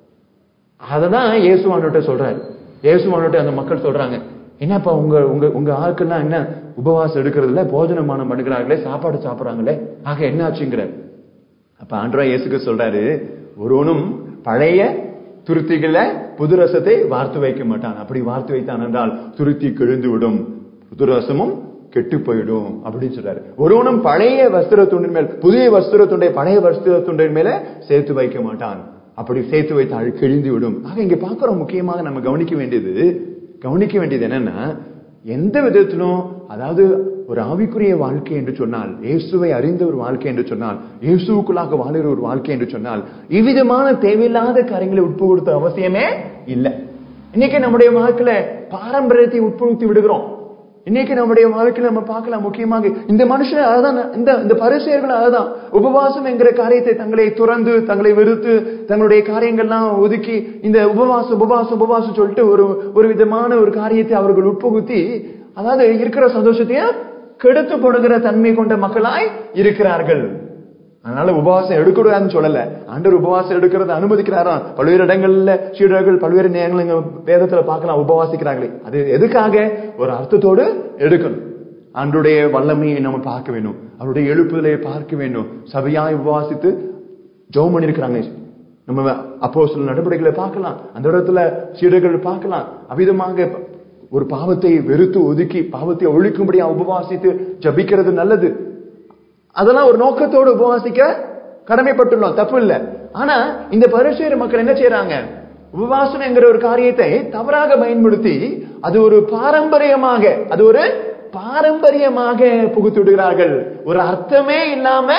அததான் இயேசுவான்கிட்ட சொல்றாரு இயேசுவான்கிட்ட அந்த மக்கள் சொல்றாங்க என்னப்பா உங்க உங்க உங்க ஆட்கள்லாம் என்ன உபவாசம் எடுக்கிறதுல போஜனமானம் பண்ணுகிறாங்களே சாப்பாடு சாப்பிடுறாங்களே ஆக என்ன ஆச்சுங்கிறார் அப்ப ஆண்டவரா இயேசுக்கு சொல்றாரு ஒருவனும் பழைய துருத்திகள புது ரசத்தை வார்த்து வைக்க மாட்டான் அப்படி வார்த்து வைத்தான் என்றால் துருத்தி கிழிந்து விடும் புது ரசமும் கெட்டு போயிடும் அப்படின்னு சொல்றாரு ஒருவனும் பழைய வஸ்திர துண்டின் மேல் புதிய வஸ்திர துண்டை பழைய வஸ்திர துண்டின் மேல சேர்த்து வைக்க மாட்டான் அப்படி சேர்த்து வைத்தால் கிழிந்து விடும் ஆக இங்க பாக்குறோம் முக்கியமாக நம்ம கவனிக்க வேண்டியது கவனிக்க வேண்டியது என்னன்னா எந்த விதத்திலும் அதாவது ஒரு ஆவிக்குரிய வாழ்க்கை என்று சொன்னால் இயேசுவை அறிந்த ஒரு வாழ்க்கை என்று சொன்னால் இயேசுவுக்குள்ளாக வாழுகிற ஒரு வாழ்க்கை என்று சொன்னால் இவ்விதமான தேவையில்லாத காரியங்களை உட்புகுத்த அவசியமே இல்லை இன்னைக்கு நம்முடைய வாழ்க்கையில பாரம்பரியத்தை உட்புகுத்தி விடுகிறோம் இன்னைக்கு நம்முடைய வாழ்க்கையில நம்ம பார்க்கலாம் முக்கியமாக இந்த மனுஷன் அதான் இந்த இந்த பரிசெயர்கள் அதுதான் உபவாசம் என்கிற காரியத்தை தங்களை துறந்து தங்களை வெறுத்து தங்களுடைய காரியங்கள்லாம் ஒதுக்கி இந்த உபவாசம் உபவாசம் உபவாசம் சொல்லிட்டு ஒரு ஒரு விதமான ஒரு காரியத்தை அவர்கள் உட்புகுத்தி அதாவது இருக்கிற சந்தோஷத்தையும் கெடுத்து போடுகிற தன்மை கொண்ட மக்களாய் இருக்கிறார்கள் அதனால உபவாசம் எடுக்கூடாதுன்னு சொல்லல ஆண்டவர் உபவாசம் எடுக்கிறத அனுமதிக்கிறாராம் பல்வேறு இடங்கள்ல சீடர்கள் பல்வேறு நேரங்கள் இங்க வேதத்துல பார்க்கலாம் உபவாசிக்கிறாங்களே அது எதுக்காக ஒரு அர்த்தத்தோடு எடுக்கணும் ஆண்டுடைய வல்லமையை நம்ம பார்க்க வேண்டும் அவருடைய எழுப்புதலை பார்க்க வேண்டும் சபையாய் உபவாசித்து ஜெபம் பண்ணிருக்கிறாங்க நம்ம அப்போ சில நடவடிக்கைகளை பார்க்கலாம் அந்த இடத்துல சீடர்கள் பார்க்கலாம் அவிதமாக ஒரு பாவத்தை வெறுத்து ஒதுக்கி பாவத்தை ஒழிக்கும்படியா உபவாசித்து ஜபிக்கிறது நல்லது அதெல்லாம் ஒரு நோக்கத்தோடு உபவாசிக்க கடமைப்பட்டுள்ளோம் தப்பு இல்ல ஆனா இந்த பரிசேர மக்கள் என்ன செய்யறாங்க உபவாசம் என்கிற ஒரு காரியத்தை தவறாக பயன்படுத்தி அது ஒரு பாரம்பரியமாக அது ஒரு பாரம்பரியமாக புகுத்து விடுகிறார்கள் ஒரு அர்த்தமே இல்லாம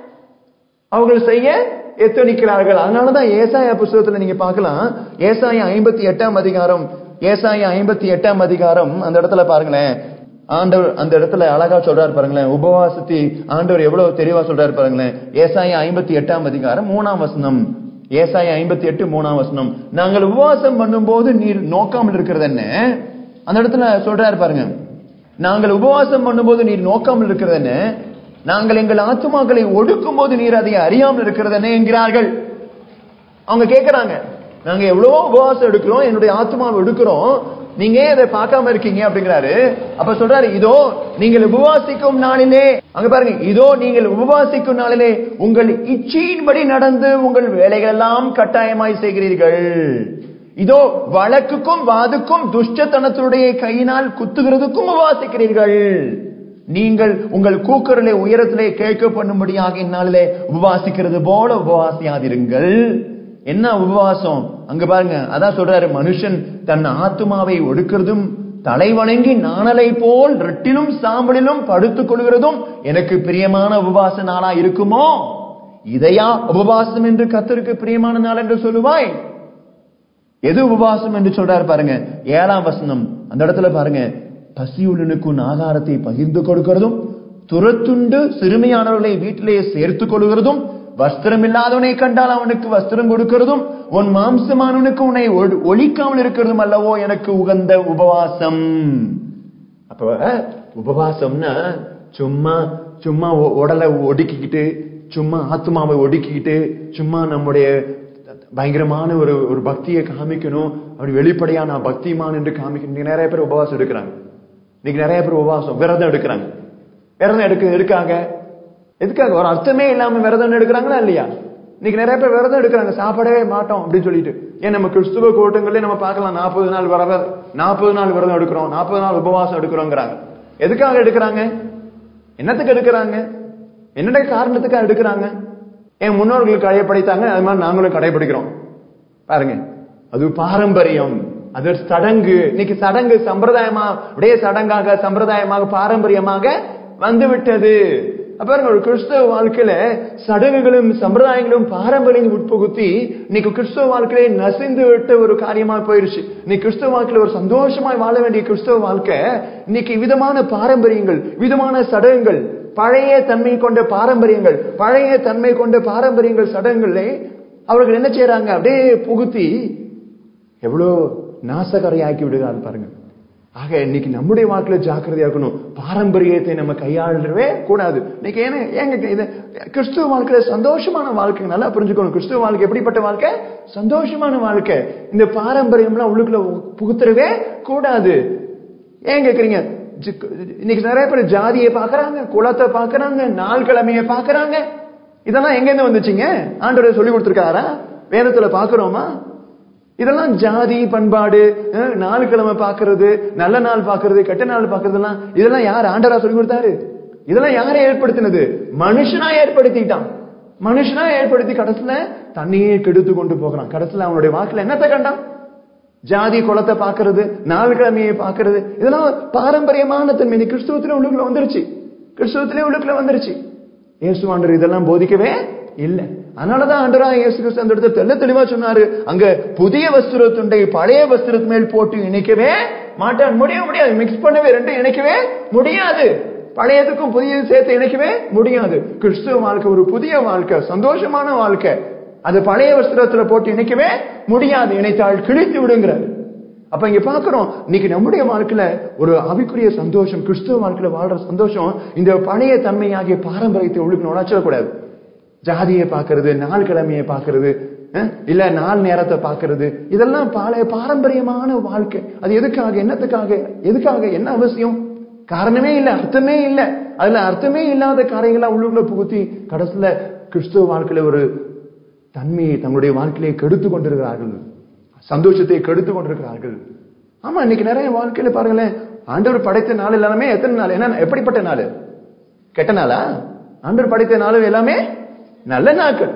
அவர்கள் செய்ய எத்தனிக்கிறார்கள் அதனாலதான் ஏசாயா புஸ்தகத்துல நீங்க பார்க்கலாம் ஏசாயா ஐம்பத்தி எட்டாம் அதிகாரம் ஏசாயா ஐம்பத்தி எட்டாம் அதிகாரம் அந்த இடத்துல பாருங்களேன் ஆண்டவர் அந்த இடத்துல அழகா சொல்றாரு பாருங்களேன் உபவாசத்தி ஆண்டவர் எவ்வளவு தெளிவா சொல்றாரு பாருங்களேன் ஏசாயா ஐம்பத்தி எட்டாம் அதிகாரம் மூணாம் வசனம் ஏசாயா ஐம்பத்தி எட்டு மூணாம் வசனம் நாங்கள் உபவாசம் பண்ணும்போது நீர் நோக்காமல் இருக்கிறது என்ன அந்த இடத்துல சொல்றாரு பாருங்க நாங்கள் உபவாசம் பண்ணும்போது நீர் நோக்காமல் இருக்கிறது என்ன நாங்கள் எங்கள் ஆத்துமாக்களை ஒடுக்கும் போது நீர் அதை அறியாமல் இருக்கிறது என்ன என்கிறார்கள் அவங்க கேக்குறாங்க நாங்க எவ்வளவோ உபவாசம் எடுக்கிறோம் என்னுடைய ஆத்மாவை எடுக்கிறோம் நீங்க ஏன் இதை பார்க்காம இருக்கீங்க அப்படிங்கிறாரு அப்ப சொல்றாரு இதோ நீங்கள் உபவாசிக்கும் நாளிலே அங்க பாருங்க இதோ நீங்கள் உபவாசிக்கும் நாளிலே உங்கள் இச்சையின்படி நடந்து உங்கள் வேலைகள் எல்லாம் கட்டாயமாய் செய்கிறீர்கள் இதோ வழக்குக்கும் வாதுக்கும் துஷ்டத்தனத்துடைய கையினால் குத்துகிறதுக்கும் உபவாசிக்கிறீர்கள் நீங்கள் உங்கள் கூக்குரலை உயரத்திலே கேட்க பண்ணும்படியாக இந்நாளிலே உபவாசிக்கிறது போல உபவாசியாதிருங்கள் என்ன உபவாசம் அங்க பாருங்க அதான் சொல்றாரு மனுஷன் தன் ஆத்துமாவை ஒடுக்கிறதும் தலை வணங்கி நாணலை போல் ரெட்டிலும் சாம்பலிலும் படுத்துக் கொள்கிறதும் எனக்கு பிரியமான உபவாச நாளா இருக்குமோ இதையா உபவாசம் என்று கத்தருக்கு பிரியமான நாள் என்று சொல்லுவாய் எது உபவாசம் என்று சொல்றாரு பாருங்க ஏழாம் வசனம் அந்த இடத்துல பாருங்க பசியுள்ளனுக்கு உன் ஆகாரத்தை பகிர்ந்து கொடுக்கிறதும் துரத்துண்டு சிறுமையானவர்களை வீட்டிலே சேர்த்துக் கொள்கிறதும் வஸ்திரம் இல்லாதவனை கண்டால் அவனுக்கு வஸ்திரம் கொடுக்கிறதும் உன் மாம்சமானவனுக்கு உன்னை ஒ- ஒழிக்காமல் இருக்கிறதும் அல்லவோ எனக்கு உகந்த உபவாசம் அப்ப உபவாசம்னா சும்மா சும்மா உ- உடலை ஒடுக்கிக்கிட்டு சும்மா ஆத்மாவை ஒடுக்கிக்கிட்டு சும்மா நம்முடைய பயங்கரமான ஒரு ஒரு பக்தியை காமிக்கணும் அப்படி வெளிப்படையா நான் பக்திமான் என்று காமிக்கணும் இன்னைக்கு நிறைய பேர் உபவாசம் எடுக்கிறாங்க இன்னைக்கு நிறைய பேர் உபவாசம் விரதம் எடுக்கிறாங்க விரதம் எடுக்க எதுக்காக எதுக்காக ஒரு அர்த்தமே இல்லாம விரதம் எடுக்கிறாங்களா இல்லையா இன்னைக்கு நிறைய பேர் விரதம் எடுக்கிறாங்க சாப்பிடவே மாட்டோம் அப்படின்னு சொல்லிட்டு ஏன் நம்ம கிறிஸ்துவ கூட்டங்களே நம்ம பார்க்கலாம் நாற்பது நாள் விரதம் நாற்பது நாள் விரதம் எடுக்கிறோம் நாற்பது நாள் உபவாசம் எடுக்கிறோங்கிறாங்க எதுக்காக எடுக்கிறாங்க என்னத்துக்கு எடுக்கிறாங்க என்னென்ன காரணத்துக்காக எடுக்கிறாங்க என் முன்னோர்கள் கடைப்பிடித்தாங்க அது மாதிரி நாங்களும் கடைபிடிக்கிறோம் பாருங்க அது பாரம்பரியம் அது ஒரு சடங்கு இன்னைக்கு சடங்கு சம்பிரதாயமா அப்படியே சடங்காக சம்பிரதாயமாக பாரம்பரியமாக வந்து விட்டது பாருங்க ஒரு கிறிஸ்தவ வாழ்க்கையில சடங்குகளும் சம்பிரதாயங்களும் பாரம்பரியம் உட்புகுத்தி இன்னைக்கு கிறிஸ்தவ வாழ்க்கையில நசிந்து விட்ட ஒரு காரியமா போயிருச்சு இன்னைக்கு கிறிஸ்தவ வாழ்க்கையில ஒரு சந்தோஷமாய் வாழ வேண்டிய கிறிஸ்தவ வாழ்க்கை இன்னைக்கு விதமான பாரம்பரியங்கள் விதமான சடங்குகள் பழைய தன்மை கொண்ட பாரம்பரியங்கள் பழைய தன்மை கொண்ட பாரம்பரியங்கள் சடங்குகளை அவர்கள் என்ன செய்யறாங்க அப்படியே புகுத்தி எவ்வளவு நாசகரையாக்கி விடுகிறார் பாருங்க ஆக இன்னைக்கு நம்முடைய வாழ்க்கையில ஜாக்கிரதையா இருக்கணும் பாரம்பரியத்தை நம்ம கையாளவே கூடாது இன்னைக்கு ஏன்னா ஏங்க இது கிறிஸ்துவ வாழ்க்கையில சந்தோஷமான வாழ்க்கை நல்லா புரிஞ்சுக்கணும் கிறிஸ்துவ வாழ்க்கை எப்படிப்பட்ட வாழ்க்கை சந்தோஷமான வாழ்க்கை இந்த பாரம்பரியம்லாம் உள்ளுக்குள்ள புகுத்துறவே கூடாது ஏன் கேக்குறீங்க இன்னைக்கு நிறைய பேர் ஜாதியை பாக்குறாங்க குலத்தை பாக்குறாங்க நாள் கிழமையை பாக்குறாங்க இதெல்லாம் எங்க இருந்து வந்துச்சுங்க ஆண்டவர் சொல்லி கொடுத்துருக்காரா வேதத்துல பாக்குறோமா இதெல்லாம் ஜாதி பண்பாடு நாலு கிழமை பாக்குறது நல்ல நாள் பாக்குறது கெட்ட நாள் பாக்குறதெல்லாம் இதெல்லாம் யார் ஆண்டரா சொல்லி கொடுத்தாரு இதெல்லாம் யாரை ஏற்படுத்தினது மனுஷனா ஏற்படுத்திட்டான் மனுஷனா ஏற்படுத்தி கடைசியில தண்ணியே கெடுத்து கொண்டு போகிறான் கடைசியில அவனுடைய வாக்குல என்னத்தை கண்டான் ஜாதி குலத்தை பாக்குறது நாலு கிழமையை பாக்குறது இதெல்லாம் பாரம்பரியமான தன்மை கிறிஸ்துவத்திலே உள்ளுக்குள்ள வந்துருச்சு கிறிஸ்துவத்திலே உள்ளுக்குள்ள வந்துருச்சு இயேசுவாண்டர் இதெல்லாம் போதிக்கவே இல்லை அதனாலதான் ஆண்டரா இயேசு கிறிஸ்து அந்த இடத்துல தெல்ல தெளிவா சொன்னாரு அங்க புதிய வஸ்திரத்துண்டை பழைய வஸ்திரத்து மேல் போட்டு இணைக்கவே மாட்டான் முடிய முடியாது மிக்ஸ் பண்ணவே ரெண்டும் இணைக்கவே முடியாது பழையதுக்கும் புதிய சேர்த்து இணைக்கவே முடியாது கிறிஸ்துவ வாழ்க்கை ஒரு புதிய வாழ்க்கை சந்தோஷமான வாழ்க்கை அது பழைய வஸ்திரத்துல போட்டு இணைக்கவே முடியாது இணைத்தால் கிழித்து விடுங்கிறாரு அப்ப இங்க பாக்குறோம் இன்னைக்கு நம்முடைய வாழ்க்கையில ஒரு ஆவிக்குரிய சந்தோஷம் கிறிஸ்துவ வாழ்க்கையில வாழ்ற சந்தோஷம் இந்த பழைய தன்மையாகிய பாரம்பரியத்தை உள்ளுக்கு நுழைச்சிடக்கூடாது ஜாதியை பாக்குறது நாள் கிழமையை பாக்குறது இல்ல நாள் நேரத்தை பாக்குறது இதெல்லாம் பழைய பாரம்பரியமான வாழ்க்கை அது எதுக்காக என்னத்துக்காக எதுக்காக என்ன அவசியம் காரணமே இல்ல அர்த்தமே இல்ல அதுல அர்த்தமே இல்லாத காரியங்களா உள்ளுக்குள்ள புகுத்தி கடைசியில கிறிஸ்துவ வாழ்க்கையில ஒரு தன்மையை தங்களுடைய வாழ்க்கையை கெடுத்து கொண்டிருக்கிறார்கள் சந்தோஷத்தை கெடுத்து கொண்டிருக்கிறார்கள் ஆமா இன்னைக்கு நிறைய வாழ்க்கையில பாருங்களேன் ஆண்டவர் படைத்த நாள் எல்லாமே எத்தனை நாள் என்ன எப்படிப்பட்ட நாள் கெட்ட நாளா ஆண்டவர் படைத்த நாள் எல்லாமே நல்ல நாட்கள்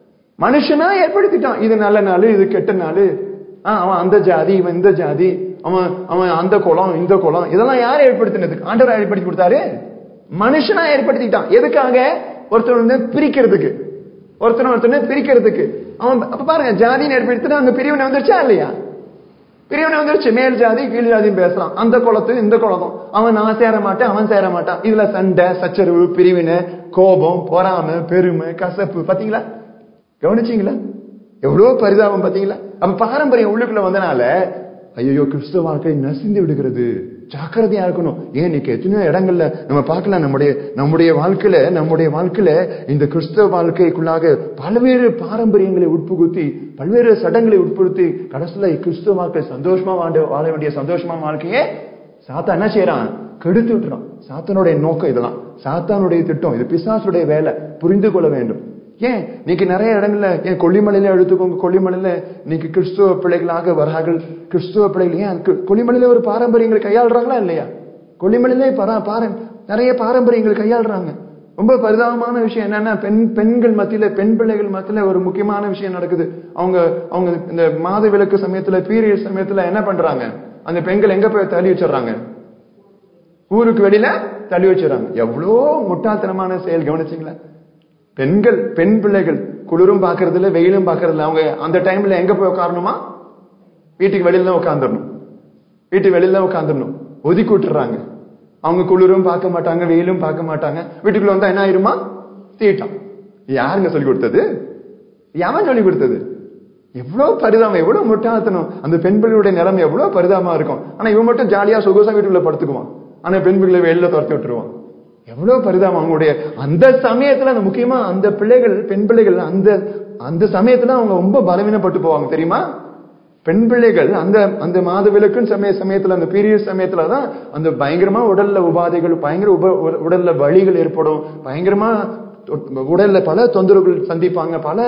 மனுஷனா ஏற்படுத்திட்டான் இது நல்ல நாள் இது கெட்ட நாள் அவன் அந்த ஜாதி இவன் இந்த ஜாதி அவன் அவன் அந்த குளம் இந்த குளம் இதெல்லாம் யார் ஏற்படுத்தினது ஆண்டவர் ஏற்படுத்தி கொடுத்தாரு மனுஷனா ஏற்படுத்திட்டான் எதுக்காக ஒருத்தர் வந்து பிரிக்கிறதுக்கு ஒருத்தனை ஒருத்தனை பிரிக்கிறதுக்கு அவன் அப்ப பாருங்க ஜாதின்னு ஏற்படுத்தினா அங்க பிரிவினை வந்துருச்சா இல்லையா பிரிவினை வந்துருச்சு மேல் ஜாதி கீழ் ஜாதியும் பேசலாம் அந்த குளத்து இந்த குளத்தும் அவன் நான் சேர மாட்டேன் அவன் சேர மாட்டான் இதுல சண்டை சச்சரவு பிரிவினை கோபம் பொறாமை பெருமை கசப்பு பாத்தீங்களா கவனிச்சீங்களா எவ்வளவு பரிதாபம் பாத்தீங்களா அப்ப பாரம்பரியம் உள்ளுக்குள்ள வந்தனால ஐயோ கிறிஸ்துவ வாழ்க்கை நசிந்து விடுகிறது ஜாக்கிரதையா இருக்கணும் ஏன் இன்னைக்கு எத்தனையோ இடங்கள்ல நம்ம பார்க்கலாம் நம்முடைய நம்முடைய வாழ்க்கையில நம்முடைய வாழ்க்கையில இந்த கிறிஸ்தவ வாழ்க்கைக்குள்ளாக பல்வேறு பாரம்பரியங்களை உட்புகுத்தி பல்வேறு சடங்களை உட்படுத்தி கடைசியில கிறிஸ்துவ வாழ்க்கை சந்தோஷமா வாழ வாழ வேண்டிய சந்தோஷமான வாழ்க்கையே சாத்தா என்ன செய்யறான் கெடுத்து விட்டுறான் சாத்தானுடைய நோக்கம் இதெல்லாம் சாத்தானுடைய திட்டம் இது பிசாசுடைய வேலை புரிந்து கொள்ள வேண்டும் ஏன் இன்னைக்கு நிறைய இடங்கள்ல ஏன் கொல்லிமலையில எடுத்துக்கோங்க கொல்லிமலையில இன்னைக்கு கிறிஸ்துவ பிள்ளைகளாக வரார்கள் கிறிஸ்துவ பிள்ளைகள் ஏன் கொல்லிமலையில ஒரு பாரம்பரியங்களை கையாளுறாங்களா இல்லையா கொல்லிமலையிலே பரா பாரம் நிறைய பாரம்பரியங்கள் கையாளுறாங்க ரொம்ப பரிதாபமான விஷயம் என்னன்னா பெண் பெண்கள் மத்தியில பெண் பிள்ளைகள் மத்தியில ஒரு முக்கியமான விஷயம் நடக்குது அவங்க அவங்க இந்த மாத விளக்கு சமயத்துல பீரியட் சமயத்துல என்ன பண்றாங்க அந்த பெண்கள் எங்க போய் தள்ளி வச்சிடுறாங்க ஊருக்கு வெளியில தள்ளி வச்சிடறாங்க எவ்வளோ முட்டாள்தனமான செயல் கவனிச்சிங்களா பெண்கள் பெண் பிள்ளைகள் குளிரும் பாக்குறது இல்ல வெயிலும் பாக்குறது இல்ல அவங்க அந்த டைம்ல எங்க போய் உட்காரணுமா வீட்டுக்கு வெளியில தான் உட்காந்துடணும் வீட்டுக்கு வெளியில தான் உட்காந்துடணும் ஒதுக்கி விட்டுறாங்க அவங்க குளிரும் பார்க்க மாட்டாங்க வெயிலும் பார்க்க மாட்டாங்க வீட்டுக்குள்ள வந்தா என்ன ஆயிருமா தீட்டம் யாருங்க சொல்லி கொடுத்தது எவன் சொல்லி கொடுத்தது எவ்வளவு பரிதாபம் எவ்வளவு முட்டாள்தனம் அந்த பெண் பிள்ளையுடைய நிலைமை எவ்வளவு பரிதாபமா இருக்கும் ஆனா இவன் மட்டும் ஜாலியா சொகுசா வீட்டுக்குள்ள படுத்துக்குவான் ஆனா பெண் பிள்ளை வெளியில துரத்தி விட்டுருவான் எவ்வளவு பரிதாபம் அவங்களுடைய அந்த சமயத்துல அந்த முக்கியமா அந்த பிள்ளைகள் பெண் பிள்ளைகள் அந்த அந்த சமயத்துல அவங்க ரொம்ப பலவீனப்பட்டு போவாங்க தெரியுமா பெண் பிள்ளைகள் அந்த அந்த மாத விளக்குன்னு சமய சமயத்துல அந்த பீரியட் சமயத்துல தான் அந்த பயங்கரமா உடல்ல உபாதைகள் பயங்கர உப உடல்ல வலிகள் ஏற்படும் பயங்கரமா உடல்ல பல தொந்தரவுகள் சந்திப்பாங்க பல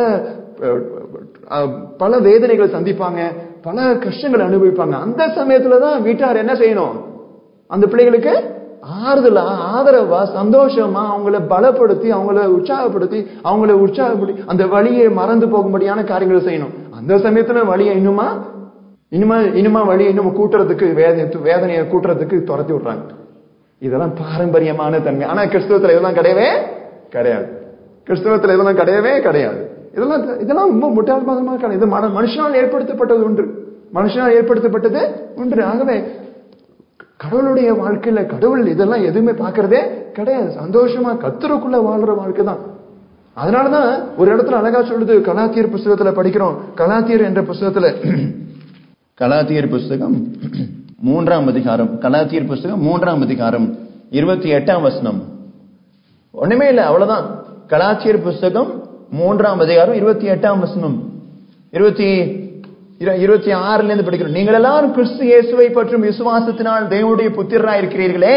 பல வேதனைகள் சந்திப்பாங்க பல கஷ்டங்களை அனுபவிப்பாங்க அந்த சமயத்துலதான் வீட்டார் என்ன செய்யணும் அந்த பிள்ளைகளுக்கு ஆறுதலா ஆதரவா சந்தோஷமா அவங்கள பலப்படுத்தி அவங்கள உற்சாகப்படுத்தி அவங்கள உற்சாகப்படுத்தி அந்த வழியை மறந்து போகும்படியான காரியங்களை செய்யணும் அந்த சமயத்துல வழியை இன்னுமா இனிமா இனிமா வழி இன்னும் கூட்டுறதுக்கு வேதனை வேதனையை கூட்டுறதுக்கு துரத்தி விடுறாங்க இதெல்லாம் பாரம்பரியமான தன்மை ஆனா கிறிஸ்தவத்துல இதெல்லாம் கிடையவே கிடையாது கிறிஸ்தவத்துல இதெல்லாம் கிடையவே கிடையாது இதெல்லாம் இதெல்லாம் ரொம்ப முட்டாள்தனமா கிடையாது இது மன- மனுஷனால் ஏற்படுத்தப்பட்டது ஒன்று மனுஷனால் ஏற்படுத்தப்பட்டது ஒன்று ஆகவே கடவுளுடைய வாழ்க்கையில கடவுள் இதெல்லாம் எதுவுமே பார்க்கறதே கிடையாது சந்தோஷமா கத்துறக்குள்ள வாழ்ற வாழ்க்கை தான் அதனாலதான் ஒரு இடத்துல அழகா சொல்லுது கலாத்தியர் புஸ்தகத்துல படிக்கிறோம் கலாத்தியர் என்ற புஸ்தகத்துல கலாத்தியர் புஸ்தகம் மூன்றாம் அதிகாரம் கலாத்தியர் புஸ்தகம் மூன்றாம் அதிகாரம் இருபத்தி எட்டாம் வசனம் ஒண்ணுமே இல்ல அவ்வளவுதான் கலாத்தியர் புஸ்தகம் மூன்றாம் அதிகாரம் இருபத்தி எட்டாம் வசனம் இருபத்தி இரு- இருபத்தி ஆறுல இருந்து படிக்கிறோம் நீங்கள் எல்லாரும் கிறிஸ்து இயேசுவை பற்றும் விசுவாசத்தினால் தேவனுடைய புத்திரராய் இருக்கிறீர்களே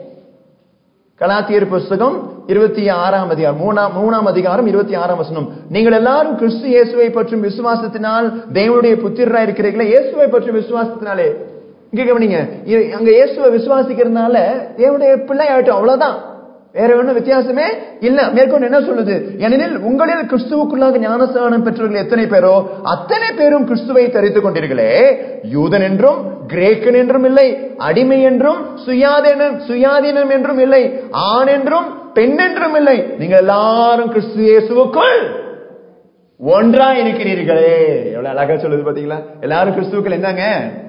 கலாத்தியர் புஸ்தகம் இருபத்தி ஆறாம் அதிகாரம் மூணாம் மூணாம் அதிகாரம் இருபத்தி ஆறாம் வசனம் நீங்கள் எல்லாரும் கிறிஸ்து இயேசுவை பற்றும் விசுவாசத்தினால் தேவனுடைய புத்திரராய் இருக்கிறீர்களே இயேசுவை பற்றும் விசுவாசத்தினாலே இங்க கவனிங்க இ- அங்க இயேசுவை விசுவாசிக்கிறதுனால தேவனுடைய பிள்ளை ஆயிட்டோம் அவ்வளவுதான் வேற ஒண்ணும் வித்தியாசமே இல்ல மேற்கொண்டு என்ன சொல்லுது ஏனெனில் உங்களில் கிறிஸ்துவுக்குள்ளாக ஞானஸ்தானம் பெற்றவர்கள் எத்தனை பேரோ அத்தனை பேரும் கிறிஸ்துவை தரித்துக் கொண்டீர்களே யூதன் என்றும் கிரேக்கன் என்றும் இல்லை அடிமை என்றும் சுயாதீனம் சுயாதீனம் என்றும் இல்லை ஆண் என்றும் பெண் என்றும் இல்லை நீங்கள் எல்லாரும் கிறிஸ்து இயேசுவுக்குள் ஒன்றா இருக்கிறீர்களே எவ்வளவு அழகா சொல்லுது பாத்தீங்களா எல்லாரும் கிறிஸ்துவுக்குள் என்னங்க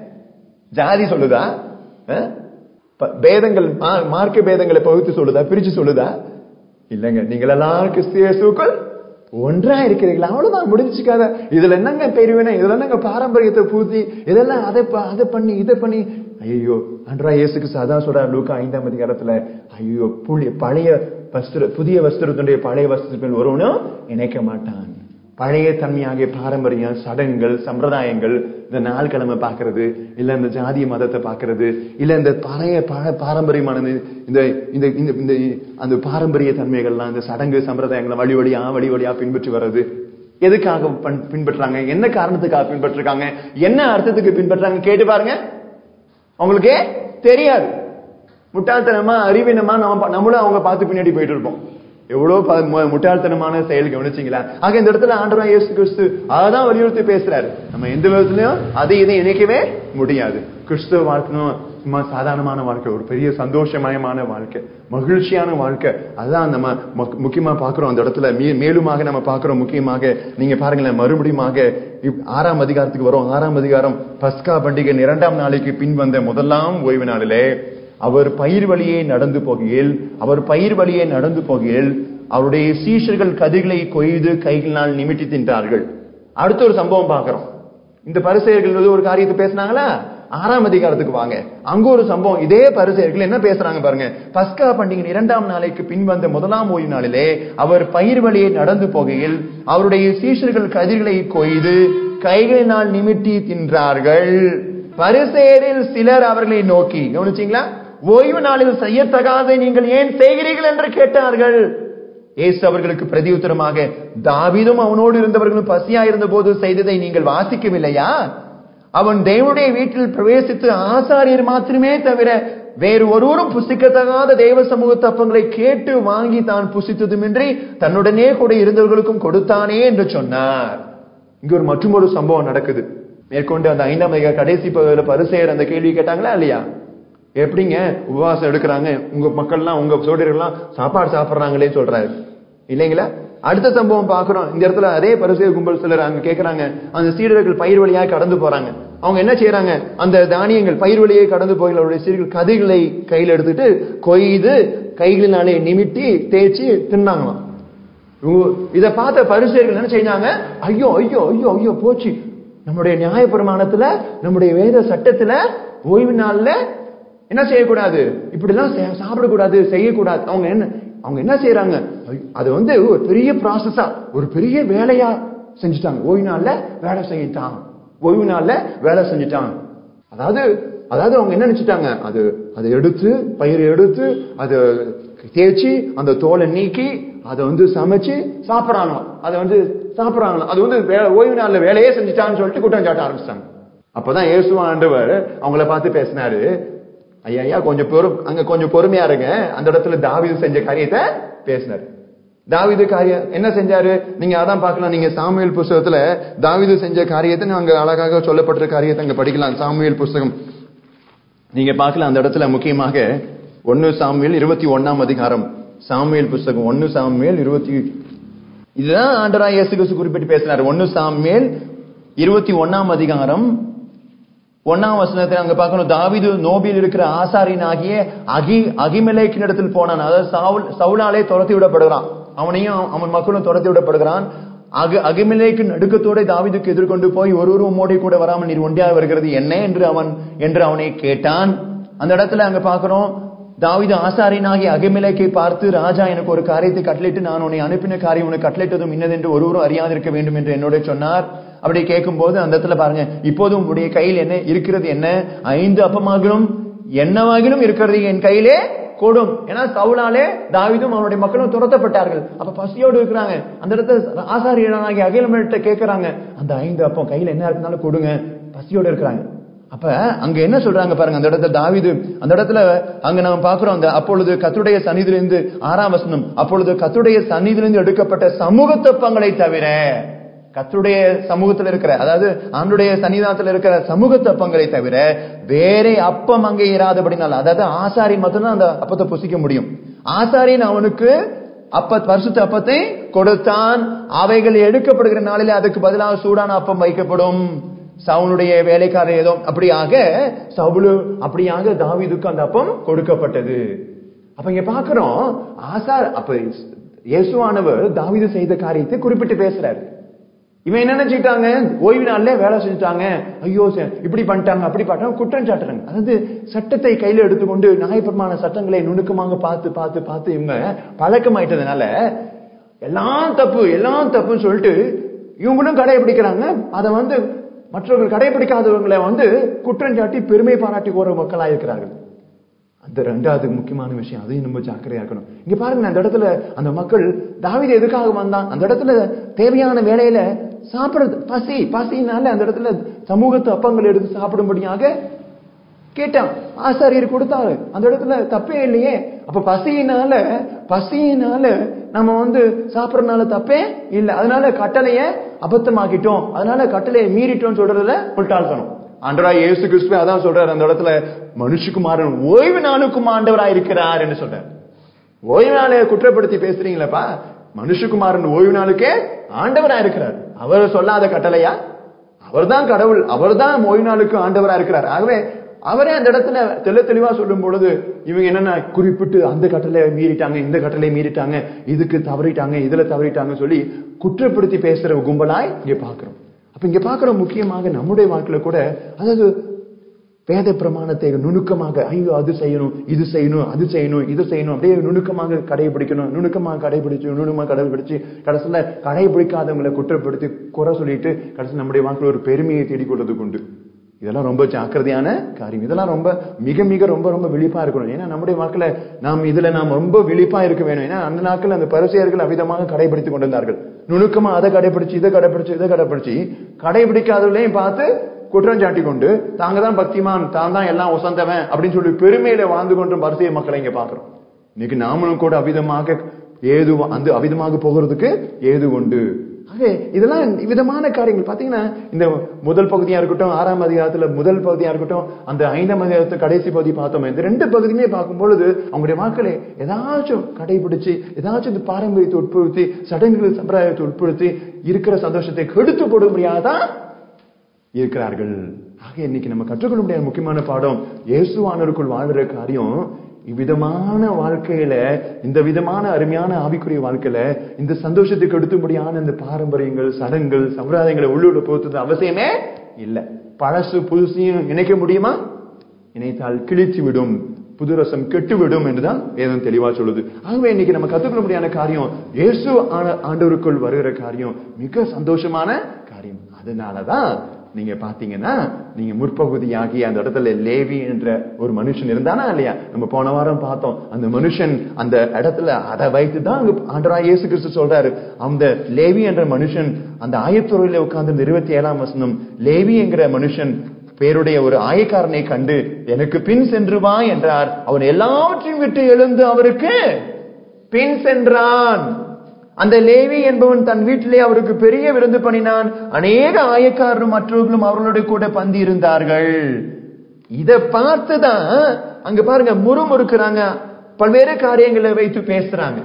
ஜாதி சொல்லுதா அஹ்? ப- பேதங்கள் மா- மார்க்க பேதங்களை பகுத்து சொல்லுதா பிரிச்சு சொல்லுதா இல்லங்க நீங்கள் எல்லாரும் கிறிஸ்து இயேசுக்குள் ஒன்றா இருக்கிறீங்களா அவ்வளவுதான் முடிஞ்சுக்காத இதுல என்னங்க பெரியவன இதுல என்னங்க பாரம்பரியத்தை பூத்தி இதெல்லாம் அதை ப- அதை பண்ணி இதை பண்ணி ஐயோ அன்றா இயேசுக்கு சதா சொல்றார் லூக்கா ஐந்தாம் அதிகாரத்துல ஐயோ புளி பழைய வஸ்திர புதிய வஸ்திரத்துடைய பழைய வஸ்திரத்தில் ஒருவனும் இணைக்க மாட்டான் பழைய தன்மையாகிய பாரம்பரியம் சடங்குகள் சம்பிரதாயங்கள் இந்த நாள் கிழமை பார்க்கிறது இல்ல இந்த ஜாதிய மதத்தை பார்க்கிறது இல்ல இந்த பழைய பழ- பாரம்பரியமானது இந்த இந்த இந்த இந்த அந்த பாரம்பரிய தன்மைகள்லாம் இந்த சடங்கு சம்பிரதாயங்களை வழி வழியா வழி வழியா பின்பற்றி வர்றது எதுக்காக பண்- பின்பற்றுறாங்க என்ன காரணத்துக்காக பின்பற்றுறாங்க என்ன அர்த்தத்துக்கு பின்பற்றுறாங்க கேட்டு பாருங்க அவங்களுக்கே தெரியாது முட்டாள்தனமா அறிவீனமா நம்ம பா- நம்மளும் அவங்க பார்த்து பின்னாடி போயிட்டு இருப்போம் எவ்வளவு ப- மு- முட்டாள்தனமான செயல் கவனிச்சீங்களா ஆக இந்த இடத்துல ஆண்டவராய் இயேசு கிறிஸ்து அதான் வலியுறுத்தி பேசுறாரு நம்ம எந்த விதத்திலையும் அதை இதை இணைக்கவே முடியாது கிறிஸ்துவ வாழ்க்கையும் சும்மா சாதாரணமான வாழ்க்கை ஒரு பெரிய சந்தோஷமயமான வாழ்க்கை மகிழ்ச்சியான வாழ்க்கை அதான் நம்ம மு- முக்கியமா பாக்குறோம் அந்த இடத்துல மே- மேலுமாக நம்ம பாக்குறோம் முக்கியமாக நீங்க பாருங்களேன் மறுபடியுமாக இப்- ஆறாம் அதிகாரத்துக்கு வரும் ஆறாம் அதிகாரம் பஸ்கா பண்டிகை இரண்டாம் நாளைக்கு பின் வந்த முதலாம் ஓய்வு நாளிலே அவர் பயிர் வழியே நடந்து போகையில் அவர் பயிர் வழியே நடந்து போகையில் அவருடைய சீஷர்கள் கதிர்களை கொய்து கைகளினால் நிமிட்டி தின்றார்கள் அடுத்த ஒரு சம்பவம் பார்க்கிறோம் இந்த பரிசெயர்கள் வந்து ஒரு காரியத்தை பேசினாங்களா ஆறாம் அதிகாரத்துக்கு வாங்க அங்க ஒரு சம்பவம் இதே பரிசெயர்கள் என்ன பேசுறாங்க பாருங்க பஸ்கா பண்டிகை இரண்டாம் நாளைக்கு பின் வந்த முதலாம் ஓய்வு நாளிலே அவர் பயிர் வழியே நடந்து போகையில் அவருடைய சீஷர்கள் கதிர்களை கொய்து கைகளினால் நிமிட்டி தின்றார்கள் பரிசேரில் சிலர் அவர்களை நோக்கி கவனிச்சீங்களா ஓய்வு நாளில் செய்யத்தகாத நீங்கள் ஏன் செய்கிறீர்கள் என்று கேட்டார்கள் இயேசு அவர்களுக்கு பிரதியுத்தரமாக தாவீதும் அவனோடு இருந்தவர்களும் பசியா இருந்த போது செய்ததை நீங்கள் வாசிக்கவில்லையா அவன் தேவனுடைய வீட்டில் பிரவேசித்து ஆசாரியர் மாத்திரமே தவிர வேறு ஒருவரும் புசிக்கத்தகாத தேவ சமூக தப்பங்களை கேட்டு வாங்கி தான் புசித்ததுமின்றி தன்னுடனே கூட இருந்தவர்களுக்கும் கொடுத்தானே என்று சொன்னார் இங்க ஒரு மற்றும் ஒரு சம்பவம் நடக்குது மேற்கொண்டு அந்த ஐந்தாம் அதிகார கடைசி பகுதியில் பரிசெயர் அந்த கேள்வி கேட்டாங்களா இல்லையா எப்படிங்க உபவாசம் எடுக்கிறாங்க உங்க மக்கள்லாம் உங்க சோழர்கள்லாம் சாப்பாடு சாப்பிடுறாங்களே சொல்றாரு இல்லைங்களா அடுத்த சம்பவம் பார்க்கிறோம் இந்த இடத்துல அதே பரிசெய கும்பல் சிலர் அங்க கேக்குறாங்க அந்த சீடர்கள் பயிர் வழியா கடந்து போறாங்க அவங்க என்ன செய்யறாங்க அந்த தானியங்கள் பயிர் வழியே கடந்து போகிற அவருடைய சீடர்கள் கதிர்களை கையில் எடுத்துட்டு கொய்து கைகளினாலே நிமிட்டி தேய்ச்சி தின்னாங்களாம் இவங்க- இத பார்த்த பரிசேயர்கள் என்ன செஞ்சாங்க ஐயோ ஐயோ ஐயோ ஐயோ போச்சு நம்முடைய நியாயப்பிரமாணத்துல நம்முடைய வேத சட்டத்துல ஓய்வு நாள்ல என்ன செய்யக்கூடாது இப்படி எல்லாம் செ- சாப்பிடக்கூடாது செய்யக்கூடாது அவங்க என்ன அவங்க என்ன செய்யறாங்க ஐயோ, அது வந்து ஒரு பெரிய ப்ராசஸா ஒரு பெரிய வேலையா செஞ்சுட்டாங்க ஓய்வு நாள்ல வேலை செஞ்சுட்டான் ஓய்வு நாள்ல வேலை செஞ்சுட்டான் அதாவது அதாவது அவங்க என்ன நினைச்சிட்டாங்க அது அதை எடுத்து பயிரை எடுத்து அதை தேய்ச்சி அந்த தோலை நீக்கி அதை வந்து சமைச்சு சாப்பிடறாங்களாம் அதை வந்து சாப்பிடறாங்களாம் அது வந்து வே- ஓய்வு நாள்ல வேலையே செஞ்சுட்டான்னு சொல்லிட்டு குற்றம் சாட்ட ஆரம்பிச்சிட்டாங்க அப்பதான் இயேசுவ ஆண்டவர் அவங்கள பார்த்து பேசினாரு ஐயா ஐயா கொஞ்சம் பொறு அங்க கொஞ்சம் பொறுமையா இருங்க அந்த இடத்துல தாவீது செஞ்ச காரியத்தை பேசினாரு தாவீது காரியம் என்ன செஞ்சாரு நீங்க அதான் பார்க்கலாம் நீங்க சாமுவேல் புஸ்தகத்துல தாவீது செஞ்ச காரியத்தை அங்க அழகாக சொல்லப்பட்ட காரியத்தை அங்க படிக்கலாம் சாமுவேல் புஸ்தகம் நீங்க பார்க்கலாம் அந்த இடத்துல முக்கியமாக ஒன்னு சாமுவேல் இருபத்தி ஒன்னாம் அதிகாரம் சாமுவேல் புஸ்தகம் ஒன்னு சாமுவேல் இருபத்தி இதுதான் ஆண்டரா இயேசு கிறிஸ்து குறிப்பிட்டு பேசினார் ஒன்னு சாமுவேல் இருபத்தி ஒன்னாம் அதிகாரம் ஒன்னாம் வசனத்தை அங்க பார்க்கணும் தாவீது நோபியில் இருக்கிற ஆசாரின் ஆகிய அகி அகிமலேக்கின் இடத்தில் போனான் அதாவது சவுல் சவுலாலே துரத்தி விடப்படுகிறான் அவனையும் அவன் மக்களும் துரத்தி விடப்படுகிறான் அகு அகிமலேக்கு நடுக்கத்தோட தாவீதுக்கு எதிர்கொண்டு போய் ஒரு உம்மோடே கூட வராமல் நீர் ஒன்றியாக வருகிறது என்ன என்று அவன் என்று அவனை கேட்டான் அந்த இடத்துல அங்க பார்க்கிறோம் தாவீது ஆசாரியனாகிய அகிமலேக்கை பார்த்து ராஜா எனக்கு ஒரு காரியத்தை கட்டளையிட்டு நான் உன்னை அனுப்பின காரியம் உனக்கு கட்டளையிட்டதும் இன்னதென்று ஒருவரும் அறியாதிருக்க வேண்டும் என்று என்னோட சொன்னார் அப்படி கேட்கும்போது அந்த இடத்துல பாருங்க இப்போதும் உங்களுடைய கையில் என்ன இருக்கிறது என்ன ஐந்து அப்பமாகிலும் என்னவாகிலும் இருக்கிறது என் கையிலே கொடும் ஏன்னா சவுலாலே தாவீதும் அவனுடைய மக்களும் துரத்தப்பட்டார்கள் அப்ப பசியோடு இருக்கிறாங்க அந்த இடத்துல ஆசாரியனாகி அகிலமிட்ட கேட்கறாங்க அந்த ஐந்து அப்பம் கையில என்ன இருந்தாலும் கொடுங்க பசியோடு இருக்கிறாங்க அப்ப அங்க என்ன சொல்றாங்க பாருங்க அந்த இடத்துல தாவீது அந்த இடத்துல அங்க நாம பாக்குறோம் அந்த அப்பொழுது கத்துடைய சன்னிதிலிருந்து ஆறாம் வசனம் அப்பொழுது கத்துடைய சன்னிதிலிருந்து எடுக்கப்பட்ட சமூக தப்பங்களை தவிர கத்துடைய சமூகத்தில் இருக்கிற அதாவது ஆண்டுடைய சன்னிதானத்தில் இருக்கிற சமூக தப்பங்களை தவிர வேற அப்பம் அங்கே இராதபடினால அதாவது ஆசாரி மட்டும்தான் அந்த அப்பத்தை புசிக்க முடியும் ஆசாரின் அவனுக்கு அப்ப பரிசுத்த அப்பத்தை கொடுத்தான் அவைகள் எடுக்கப்படுகிற நாளில் அதுக்கு பதிலாக சூடான அப்பம் வைக்கப்படும் சவுனுடைய வேலைக்காரர் ஏதோ அப்படியாக சவுலு அப்படியாக தாவீதுக்கு அந்த அப்பம் கொடுக்கப்பட்டது அப்ப இங்க பாக்குறோம் ஆசார் அப்ப இயேசுவானவர் தாவீது செய்த காரியத்தை குறிப்பிட்டு பேசுறாரு இவன் என்ன நினைச்சுட்டாங்க ஓய்வு நாள்ல வேலை செஞ்சுட்டாங்க ஐயோ ச- இப்படி பண்ணிட்டாங்க அப்படி பண்ணிட்டாங்க குற்றம் சாட்டுறாங்க அதாவது சட்டத்தை கையில எடுத்துக்கொண்டு நியாயப்பிரமாண சட்டங்களை நுணுக்கமாக பார்த்து பார்த்து பார்த்து இவங்க பழக்கமாயிட்டதுனால எல்லாம் தப்பு எல்லாம் தப்புன்னு சொல்லிட்டு இவங்களும் கடைபிடிக்கிறாங்க அதை வந்து மற்றவர்கள் கடைபிடிக்காதவங்களை வந்து குற்றம் சாட்டி பெருமை பாராட்டி போற மக்களா இருக்கிறார்கள் அந்த ரெண்டாவது முக்கியமான விஷயம் அதையும் நம்ம ஜாக்கிரதையா இருக்கணும் இங்க பாருங்க அந்த இடத்துல அந்த மக்கள் தாவீது எதுக்காக வந்தான் அந்த இடத்துல தேவையான வேலையில சாப்பிடுறது பசி பசினால அந்த இடத்துல சமூகத்து அப்பங்கள் எடுத்து சாப்பிடும்படியாக கேட்டான் ஆசாரியர் கொடுத்தாரு அந்த இடத்துல தப்பே இல்லையே அப்ப பசியினால பசியினால நம்ம வந்து சாப்பிடறதுனால தப்பே இல்ல அதனால கட்டளைய அபத்தமாக்கிட்டோம் அதனால கட்டளையை மீறிட்டோம் சொல்றதுல முட்டாள்தனம் ஆண்டவரா இயேசு கிறிஸ்துவே அதான் சொல்றாரு அந்த இடத்துல மனுஷகுமாரன் ஓய்வு நாளுக்கும் ஆண்டவரா இருக்கிறார் என்று சொல்றார் ஓய்வு நாளை குற்றப்படுத்தி பேசுறீங்களப்பா மனுஷகுமாரன் ஓய்வு நாளுக்கே ஆண்டவரா இருக்கிறார் அவர் சொல்லாத கட்டளையா அவர்தான் கடவுள் அவர்தான் ஓய்வு நாளுக்கு ஆண்டவரா இருக்கிறார் ஆகவே அவரே அந்த இடத்துல தெள்ள தெளிவா சொல்லும் பொழுது இவங்க என்னன்னா குறிப்பிட்டு அந்த கட்டளையை மீறிட்டாங்க இந்த கட்டளையை மீறிட்டாங்க இதுக்கு தவறிட்டாங்க இதுல தவறிட்டாங்க சொல்லி குற்றப்படுத்தி பேசுற கும்பலாய் இங்க பாக்குறோம் அப்ப இங்க பாக்குறோம் முக்கியமாக நம்முடைய வாழ்க்கையில கூட அதாவது வேத பிரமாணத்தை நுணுக்கமாக ஐயோ அது செய்யணும் இது செய்யணும் அது செய்யணும் இது செய்யணும் அப்படியே நுணுக்கமாக கடைபிடிக்கணும் நுணுக்கமாக கடைபிடிச்சு நுணுக்கமாக கடைபிடிச்சு கடைசியில கடைபிடிக்காதவங்களை குற்றப்படுத்தி குறை சொல்லிட்டு கடைசியில் நம்முடைய வாழ்க்கையில் ஒரு பெருமையை தேடிக்கொள்றதுக்கு உண்டு இதெல்லாம் ரொம்ப ஜாக்கிரதையான காரியம் இதெல்லாம் ரொம்ப மிக மிக ரொம்ப ரொம்ப விழிப்பா இருக்கணும் ஏன்னா நம்முடைய வாழ்க்கையில நாம் இதுல நாம் ரொம்ப விழிப்பா இருக்க வேணும் ஏன்னா அந்த நாட்கள் அந்த பரிசெயர்கள் அவிதமாக கடைபிடித்துக் கொண்டிருந்தார்கள் நுணுக்கமா அதை கடைபிடிச்சு இதை கடைபிடிச்சு இதை கடைபிடிச்சு கடைபிடிக்காதவர்களையும் பார்த்து குற்றம் சாட்டி கொண்டு தாங்க தான் பக்திமான் தான் தான் எல்லாம் உசந்தவன் அப்படின்னு சொல்லி பெருமையில வாழ்ந்து கொண்டும் பரிசெய மக்களை இங்க பாக்குறோம் இன்னைக்கு நாமளும் கூட அவிதமாக ஏது அந்த அவிதமாக போகிறதுக்கு ஏது உண்டு ஆக இதெல்லாம் விதமான காரியங்கள் பாத்தீங்கன்னா இந்த முதல் பகுதியா இருக்கட்டும் ஆறாம் அதிகாரத்துல முதல் பகுதியா இருக்கட்டும் அந்த ஐந்தாம் அதிகாரத்துல கடைசி பகுதி பார்த்தோமே இந்த ரெண்டு பகுதியுமே பார்க்கும் பொழுது அவங்களுடைய மக்களை ஏதாச்சும் கடைபிடிச்சு ஏதாச்சும் இந்த பாரம்பரியத்தை உட்படுத்தி சடங்குகள் சம்பிரதாயத்தை உட்படுத்தி இருக்கிற சந்தோஷத்தை கெடுத்து போடும்படியாதான் இருக்கிறார்கள் ஆக இன்னைக்கு நம்ம கற்றுக்கொள்ள முடியாத முக்கியமான பாடம் இயேசுவானருக்குள் வாழ்ற காரியம் இவ்விதமான வாழ்க்கையில இந்த விதமான அருமையான ஆவிக்குரிய வாழ்க்கையில இந்த சந்தோஷத்துக்கு எடுத்தும்படியான இந்த பாரம்பரியங்கள் சடங்குகள் சம்பிரதாயங்களை உள்ளூர போகிறது அவசியமே இல்ல பழசு புதுசையும் இணைக்க முடியுமா இணைத்தால் கிழித்து விடும் புது ரசம் கெட்டுவிடும் என்றுதான் வேதம் தெளிவா சொல்லுது ஆகவே இன்னைக்கு நம்ம கத்துக்கொள்ள முடியாத காரியம் இயேசு ஆன- ஆண்டவருக்குள் வருகிற காரியம் மிக சந்தோஷமான காரியம் அதனாலதான் நீங்க பாத்தீங்கன்னா நீங்க முற்பகுதியாகி அந்த இடத்துல லேவி என்ற ஒரு மனுஷன் இருந்தானா இல்லையா நம்ம போன வாரம் பார்த்தோம் அந்த மனுஷன் அந்த இடத்துல அதை வைத்து தான் அங்க ஆண்டரா இயேசு கிறிஸ்து சொல்றாரு அந்த லேவி என்ற மனுஷன் அந்த ஆயத்துறையில உட்கார்ந்து இருபத்தி ஏழாம் வசனம் லேவி என்கிற மனுஷன் பேருடைய ஒரு ஆயக்காரனை கண்டு எனக்கு பின் சென்று வா என்றார் அவன் எல்லாவற்றையும் விட்டு எழுந்து அவருக்கு பின் சென்றான் அந்த லேவி என்பவன் தன் வீட்டிலே அவருக்கு பெரிய விருந்து பண்ணினான் அநேக ஆயக்காரரும் மற்றவர்களும் அவர்களுடைய கூட பந்தி இருந்தார்கள் இத பார்த்துதான் அங்க பாருங்க முறுமுறுக்கிறாங்க பல்வேறு காரியங்களை வைத்து பேசுறாங்க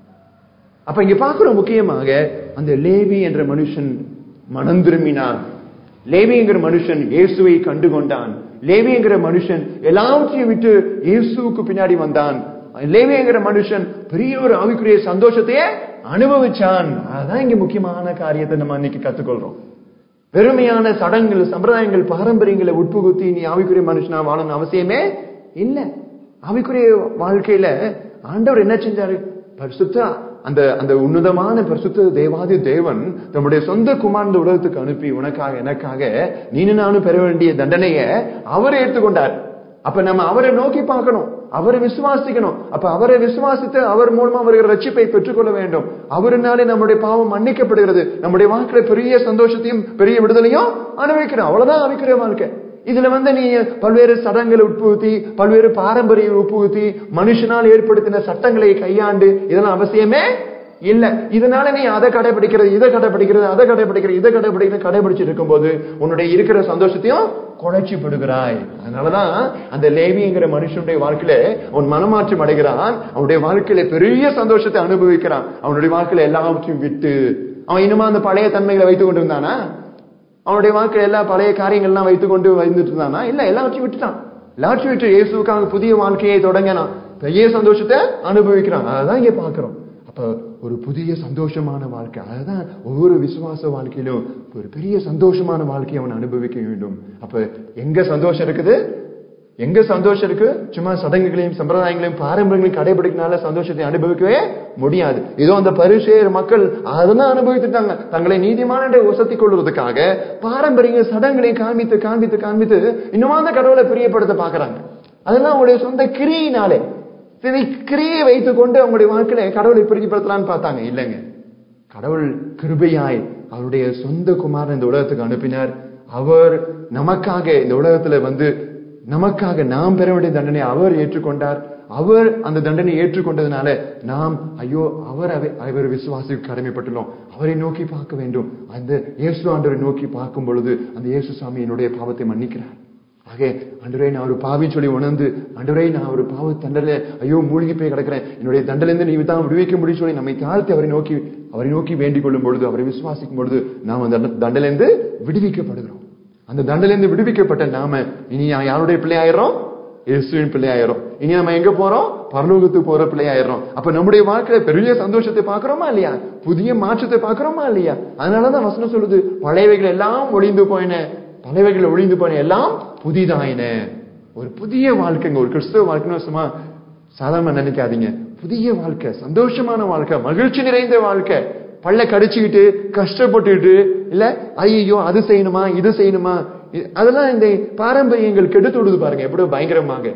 அப்ப இங்க பார்க்கிறோம் முக்கியமாக அந்த லேவி என்ற மனுஷன் மனம் திரும்பினான் லேவிங்கிற மனுஷன் இயேசுவை கண்டு கொண்டான் லேவிங்கிற மனுஷன் எல்லாவற்றையும் விட்டு இயேசுவுக்கு பின்னாடி வந்தான் லேவிங்கிற மனுஷன் பெரிய ஒரு ஆவிக்குரிய சந்தோஷத்தையே அனுபவிச்சான் அதுதான் இங்க முக்கியமான காரியத்தை நம்ம இன்னைக்கு கத்துக்கொள்றோம் வெறுமையான சடங்குகள் சம்பிரதாயங்கள் பாரம்பரியங்களை உட்புகுத்தி நீ ஆவிக்குரிய மனுஷனா வாழணும் அவசியமே இல்ல ஆவிக்குரிய வாழ்க்கையில ஆண்டவர் என்ன செஞ்சாரு பரிசுத்த அந்த அந்த உன்னதமான பரிசுத்த தேவாதி தேவன் தம்முடைய சொந்த குமார் இந்த உலகத்துக்கு அனுப்பி உனக்காக எனக்காக நீனு நானும் பெற வேண்டிய தண்டனையை அவர் ஏற்றுக்கொண்டார் அப்ப நம்ம அவரை நோக்கி பார்க்கணும் அவரை விசுவாசிக்கணும் அப்ப அவரை விசுவாசித்து அவர் மூலமா வருகிற ரட்சிப்பை பெற்றுக்கொள்ள வேண்டும் அவருனாலே நம்முடைய பாவம் மன்னிக்கப்படுகிறது நம்முடைய வாழ்க்கையில பெரிய சந்தோஷத்தையும் பெரிய விடுதலையும் அனுபவிக்கிறோம் அவ்வளவுதான் அனுபவிக்கிற வாழ்க்கை இதுல வந்து நீ பல்வேறு சடங்குகளை உட்புகுத்தி பல்வேறு பாரம்பரிய உட்புகுத்தி மனுஷனால் ஏற்படுத்தின சட்டங்களை கையாண்டு இதெல்லாம் அவசியமே இல்ல இதனால நீ அதை கடைபிடிக்கிறது இதை கடைபிடிக்கிறது அதை கடைபிடிக்கிறது இதை கடைபிடிக்கிறது கடைபிடிச்சிட்டு இருக்கும்போது உன்னுடைய இருக்கிற சந்தோஷத்தையும் குறைச்சி படுகிறாய் அதனாலதான் அந்த லேவிங்கிற மனுஷனுடைய வாழ்க்கையில அவன் மனமாற்றம் அடைகிறான் அவனுடைய வாழ்க்கையில பெரிய சந்தோஷத்தை அனுபவிக்கிறான் அவனுடைய வாழ்க்கையில எல்லாவற்றையும் விட்டு அவன் இன்னுமா அந்த பழைய தன்மைகளை வைத்துக் கொண்டு இருந்தானா அவனுடைய வாழ்க்கையில எல்லா பழைய காரியங்கள்லாம் வைத்துக் கொண்டு வந்துட்டு இருந்தானா இல்ல எல்லாவற்றையும் விட்டுட்டான் எல்லாவற்றையும் விட்டு இயேசுக்காக புதிய வாழ்க்கையை தொடங்கினான் பெரிய சந்தோஷத்தை அனுபவிக்கிறான் அதான் இங்க பாக்குறோம் அப்ப ஒரு புதிய சந்தோஷமான வாழ்க்கை அதுதான் ஒவ்வொரு விசுவாச வாழ்க்கையிலும் ஒரு பெரிய சந்தோஷமான வாழ்க்கையை அவன் அனுபவிக்க வேண்டும் அப்ப எங்க சந்தோஷம் இருக்குது எங்க சந்தோஷம் இருக்கு சும்மா சடங்குகளையும் சம்பிரதாயங்களையும் பாரம்பரியங்களையும் கடைபிடிக்கனால சந்தோஷத்தை அனுபவிக்கவே முடியாது ஏதோ அந்த பரிசேர் மக்கள் அதெல்லாம் அனுபவித்துட்டாங்க தங்களை நீதிமான உசத்திக் கொள்வதற்காக பாரம்பரிய சடங்குகளையும் காண்பித்து காண்பித்து காண்பித்து இன்னும் அந்த கடவுளை பிரியப்படுத்த பாக்குறாங்க அதெல்லாம் அவங்களுடைய சொந்த கிரியினாலே சரி கிரியை வைத்துக் கொண்டு அவங்களுடைய வாழ்க்கையில கடவுளை பிரிக்கப்படுத்தலாம்னு பார்த்தாங்க இல்லைங்க கடவுள் கிருபையாய் அவருடைய சொந்த குமாரன் இந்த உலகத்துக்கு அனுப்பினார் அவர் நமக்காக இந்த உலகத்துல வந்து நமக்காக நாம் பெற வேண்டிய தண்டனை அவர் ஏற்றுக்கொண்டார் அவர் அந்த தண்டனை ஏற்றுக்கொண்டதுனால நாம் ஐயோ அவர் அவர் விசுவாசி கடமைப்பட்டுள்ளோம் அவரை நோக்கி பார்க்க வேண்டும் அந்த இயேசு ஆண்டவரை நோக்கி பார்க்கும் பொழுது அந்த இயேசு சாமி என்னுடைய பாவத்தை மன்னிக்கிறார் ஆக அன்றுவரை நான் ஒரு பாவி சொல்லி உணர்ந்து அன்றுவரை நான் ஒரு பாவ தண்டல ஐயோ மூழ்கி போய் கிடக்கிறேன் என்னுடைய தண்டலிருந்து நீ தான் விடுவிக்க முடியும் சொல்லி நம்மை தாழ்த்தி அவரை நோக்கி அவரை நோக்கி வேண்டிக் கொள்ளும் பொழுது அவரை விசுவாசிக்கும் பொழுது நாம் அந்த தண்டலிருந்து விடுவிக்கப்படுகிறோம் அந்த தண்டலிருந்து விடுவிக்கப்பட்ட நாம இனி யாருடைய பிள்ளையாயிரம் இயேசுவின் பிள்ளையாயிரும் இனி நம்ம எங்க போறோம் பரலோகத்துக்கு போற பிள்ளையாயிரும் அப்ப நம்முடைய வாழ்க்கையில பெரிய சந்தோஷத்தை பாக்குறோமா இல்லையா புதிய மாற்றத்தை பாக்குறோமா இல்லையா அதனாலதான் வசனம் சொல்லுது பழையவைகள் எல்லாம் ஒளிந்து போயின பழையவைகள் ஒளிந்து போயின எல்லாம் புதிதாயின ஒரு புதிய வாழ்க்கைங்க ஒரு கிறிஸ்தவ வாழ்க்கைன்னு சும்மா சாதாரண நினைக்காதீங்க புதிய வாழ்க்கை சந்தோஷமான வாழ்க்கை மகிழ்ச்சி நிறைந்த வாழ்க்கை பல்ல கடிச்சுக்கிட்டு கஷ்டப்பட்டுக்கிட்டு இல்ல ஐயோ அது செய்யணுமா இது செய்யணுமா அதெல்லாம் இந்த பாரம்பரியங்கள் கெடுத்து விடுது பாருங்க எப்படி பயங்கரமாக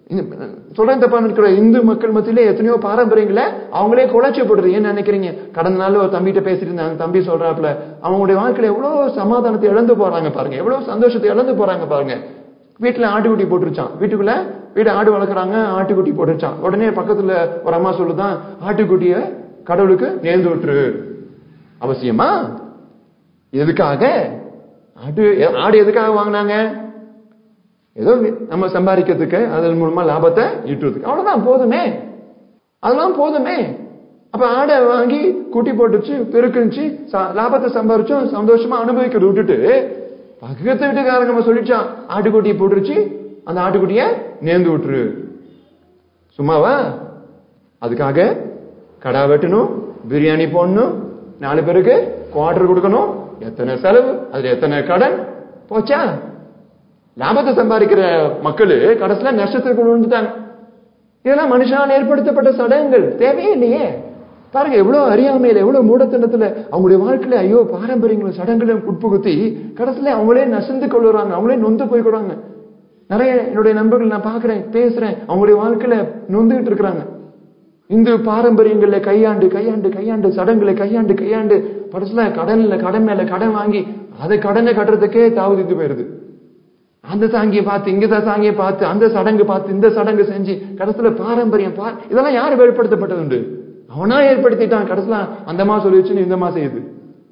சொல்றேன் தப்பா இருக்கிற இந்து மக்கள் மத்தியில எத்தனையோ பாரம்பரியங்களை அவங்களே குலைச்சி போடுறது ஏன் நினைக்கிறீங்க கடந்த நாள் ஒரு தம்பிகிட்ட பேசிட்டு இருந்தாங்க தம்பி சொல்றாப்புல அவங்களுடைய வாழ்க்கையில எவ்வளவு சமாதானத்தை இழந்து போறாங்க பாருங்க எவ்வளவு சந்தோஷத்தை இழந்து போறாங்க பாருங்க வீட்டுல ஆட்டுக்குட்டி போட்டுருச்சான் வீட்டுக்குள்ள வீடு ஆடு வளர்க்குறாங்க ஆட்டுக்குட்டி போட்டுருச்சான் உடனே பக்கத்துல ஒரு அம்மா சொல்லுதான் ஆட்டுக்குட்டிய கடவுளுக்கு நேர்ந்து விட்டுரு அவசியமா எதுக்காக ஆடு ஆடு எதுக்காக வாங்கினாங்க ஏதோ நம்ம சம்பாதிக்கிறதுக்கு அதன் மூலமா லாபத்தை ஈட்டுறதுக்கு அவ்வளவுதான் போதுமே அதெல்லாம் போதுமே அப்ப ஆடை வாங்கி குட்டி போட்டுச்சு பெருக்குச்சு லாபத்தை சம்பாரிச்சோம் சந்தோஷமா அனுபவிக்கிறது விட்டுட்டு பக்கத்து வீட்டுக்காரங்க நம்ம சொல்லிச்சான் ஆட்டுக்குட்டியை போட்டுருச்சு அந்த ஆட்டுக்குட்டிய நேர்ந்து விட்டுரு சும்மாவா அதுக்காக கடா வெட்டணும் பிரியாணி போடணும் நாலு பேருக்கு குவார்டர் கொடுக்கணும் எத்தனை செலவு அதுல எத்தனை கடன் போச்சா லாபத்தை சம்பாதிக்கிற மக்கள் கடைசியில நஷ்டத்திற்கு விழுந்துட்டாங்க இதெல்லாம் மனுஷனால் ஏற்படுத்தப்பட்ட சடங்குகள் தேவையே இல்லையே பாருங்க எவ்வளவு அறியாமையில எவ்வளவு மூடத்தனத்துல அவங்களுடைய வாழ்க்கையில ஐயோ பாரம்பரியங்களும் சடங்குகளும் உட்புகுத்தி கடைசியில அவங்களே நசந்து கொள்ளுறாங்க அவங்களே நொந்து போய் கொடுறாங்க நிறைய என்னுடைய நண்பர்கள் நான் பாக்குறேன் பேசுறேன் அவங்களுடைய வாழ்க்கையில நொந்துகிட்டு இருக்கிறாங்க இந்து பாரம்பரியங்கள்ல கையாண்டு கையாண்டு கையாண்டு சடங்குகளை கையாண்டு கையாண்டு படத்துல கடன்ல கடன் மேல கடன் வாங்கி அதை கடனை கட்டுறதுக்கே தாவதித்து போயிருது அந்த சாங்கியை பார்த்து இங்க சாங்கியை பார்த்து அந்த சடங்கு பார்த்து இந்த சடங்கு செஞ்சு கடைசியில பாரம்பரியம் பா இதெல்லாம் யாரு வெளிப்படுத்தப்பட்டது உண்டு அவனா ஏற்படுத்திட்டான் கடைசியில அந்த மாசம் சொல்லிச்சுன்னு இந்த மாசம் இது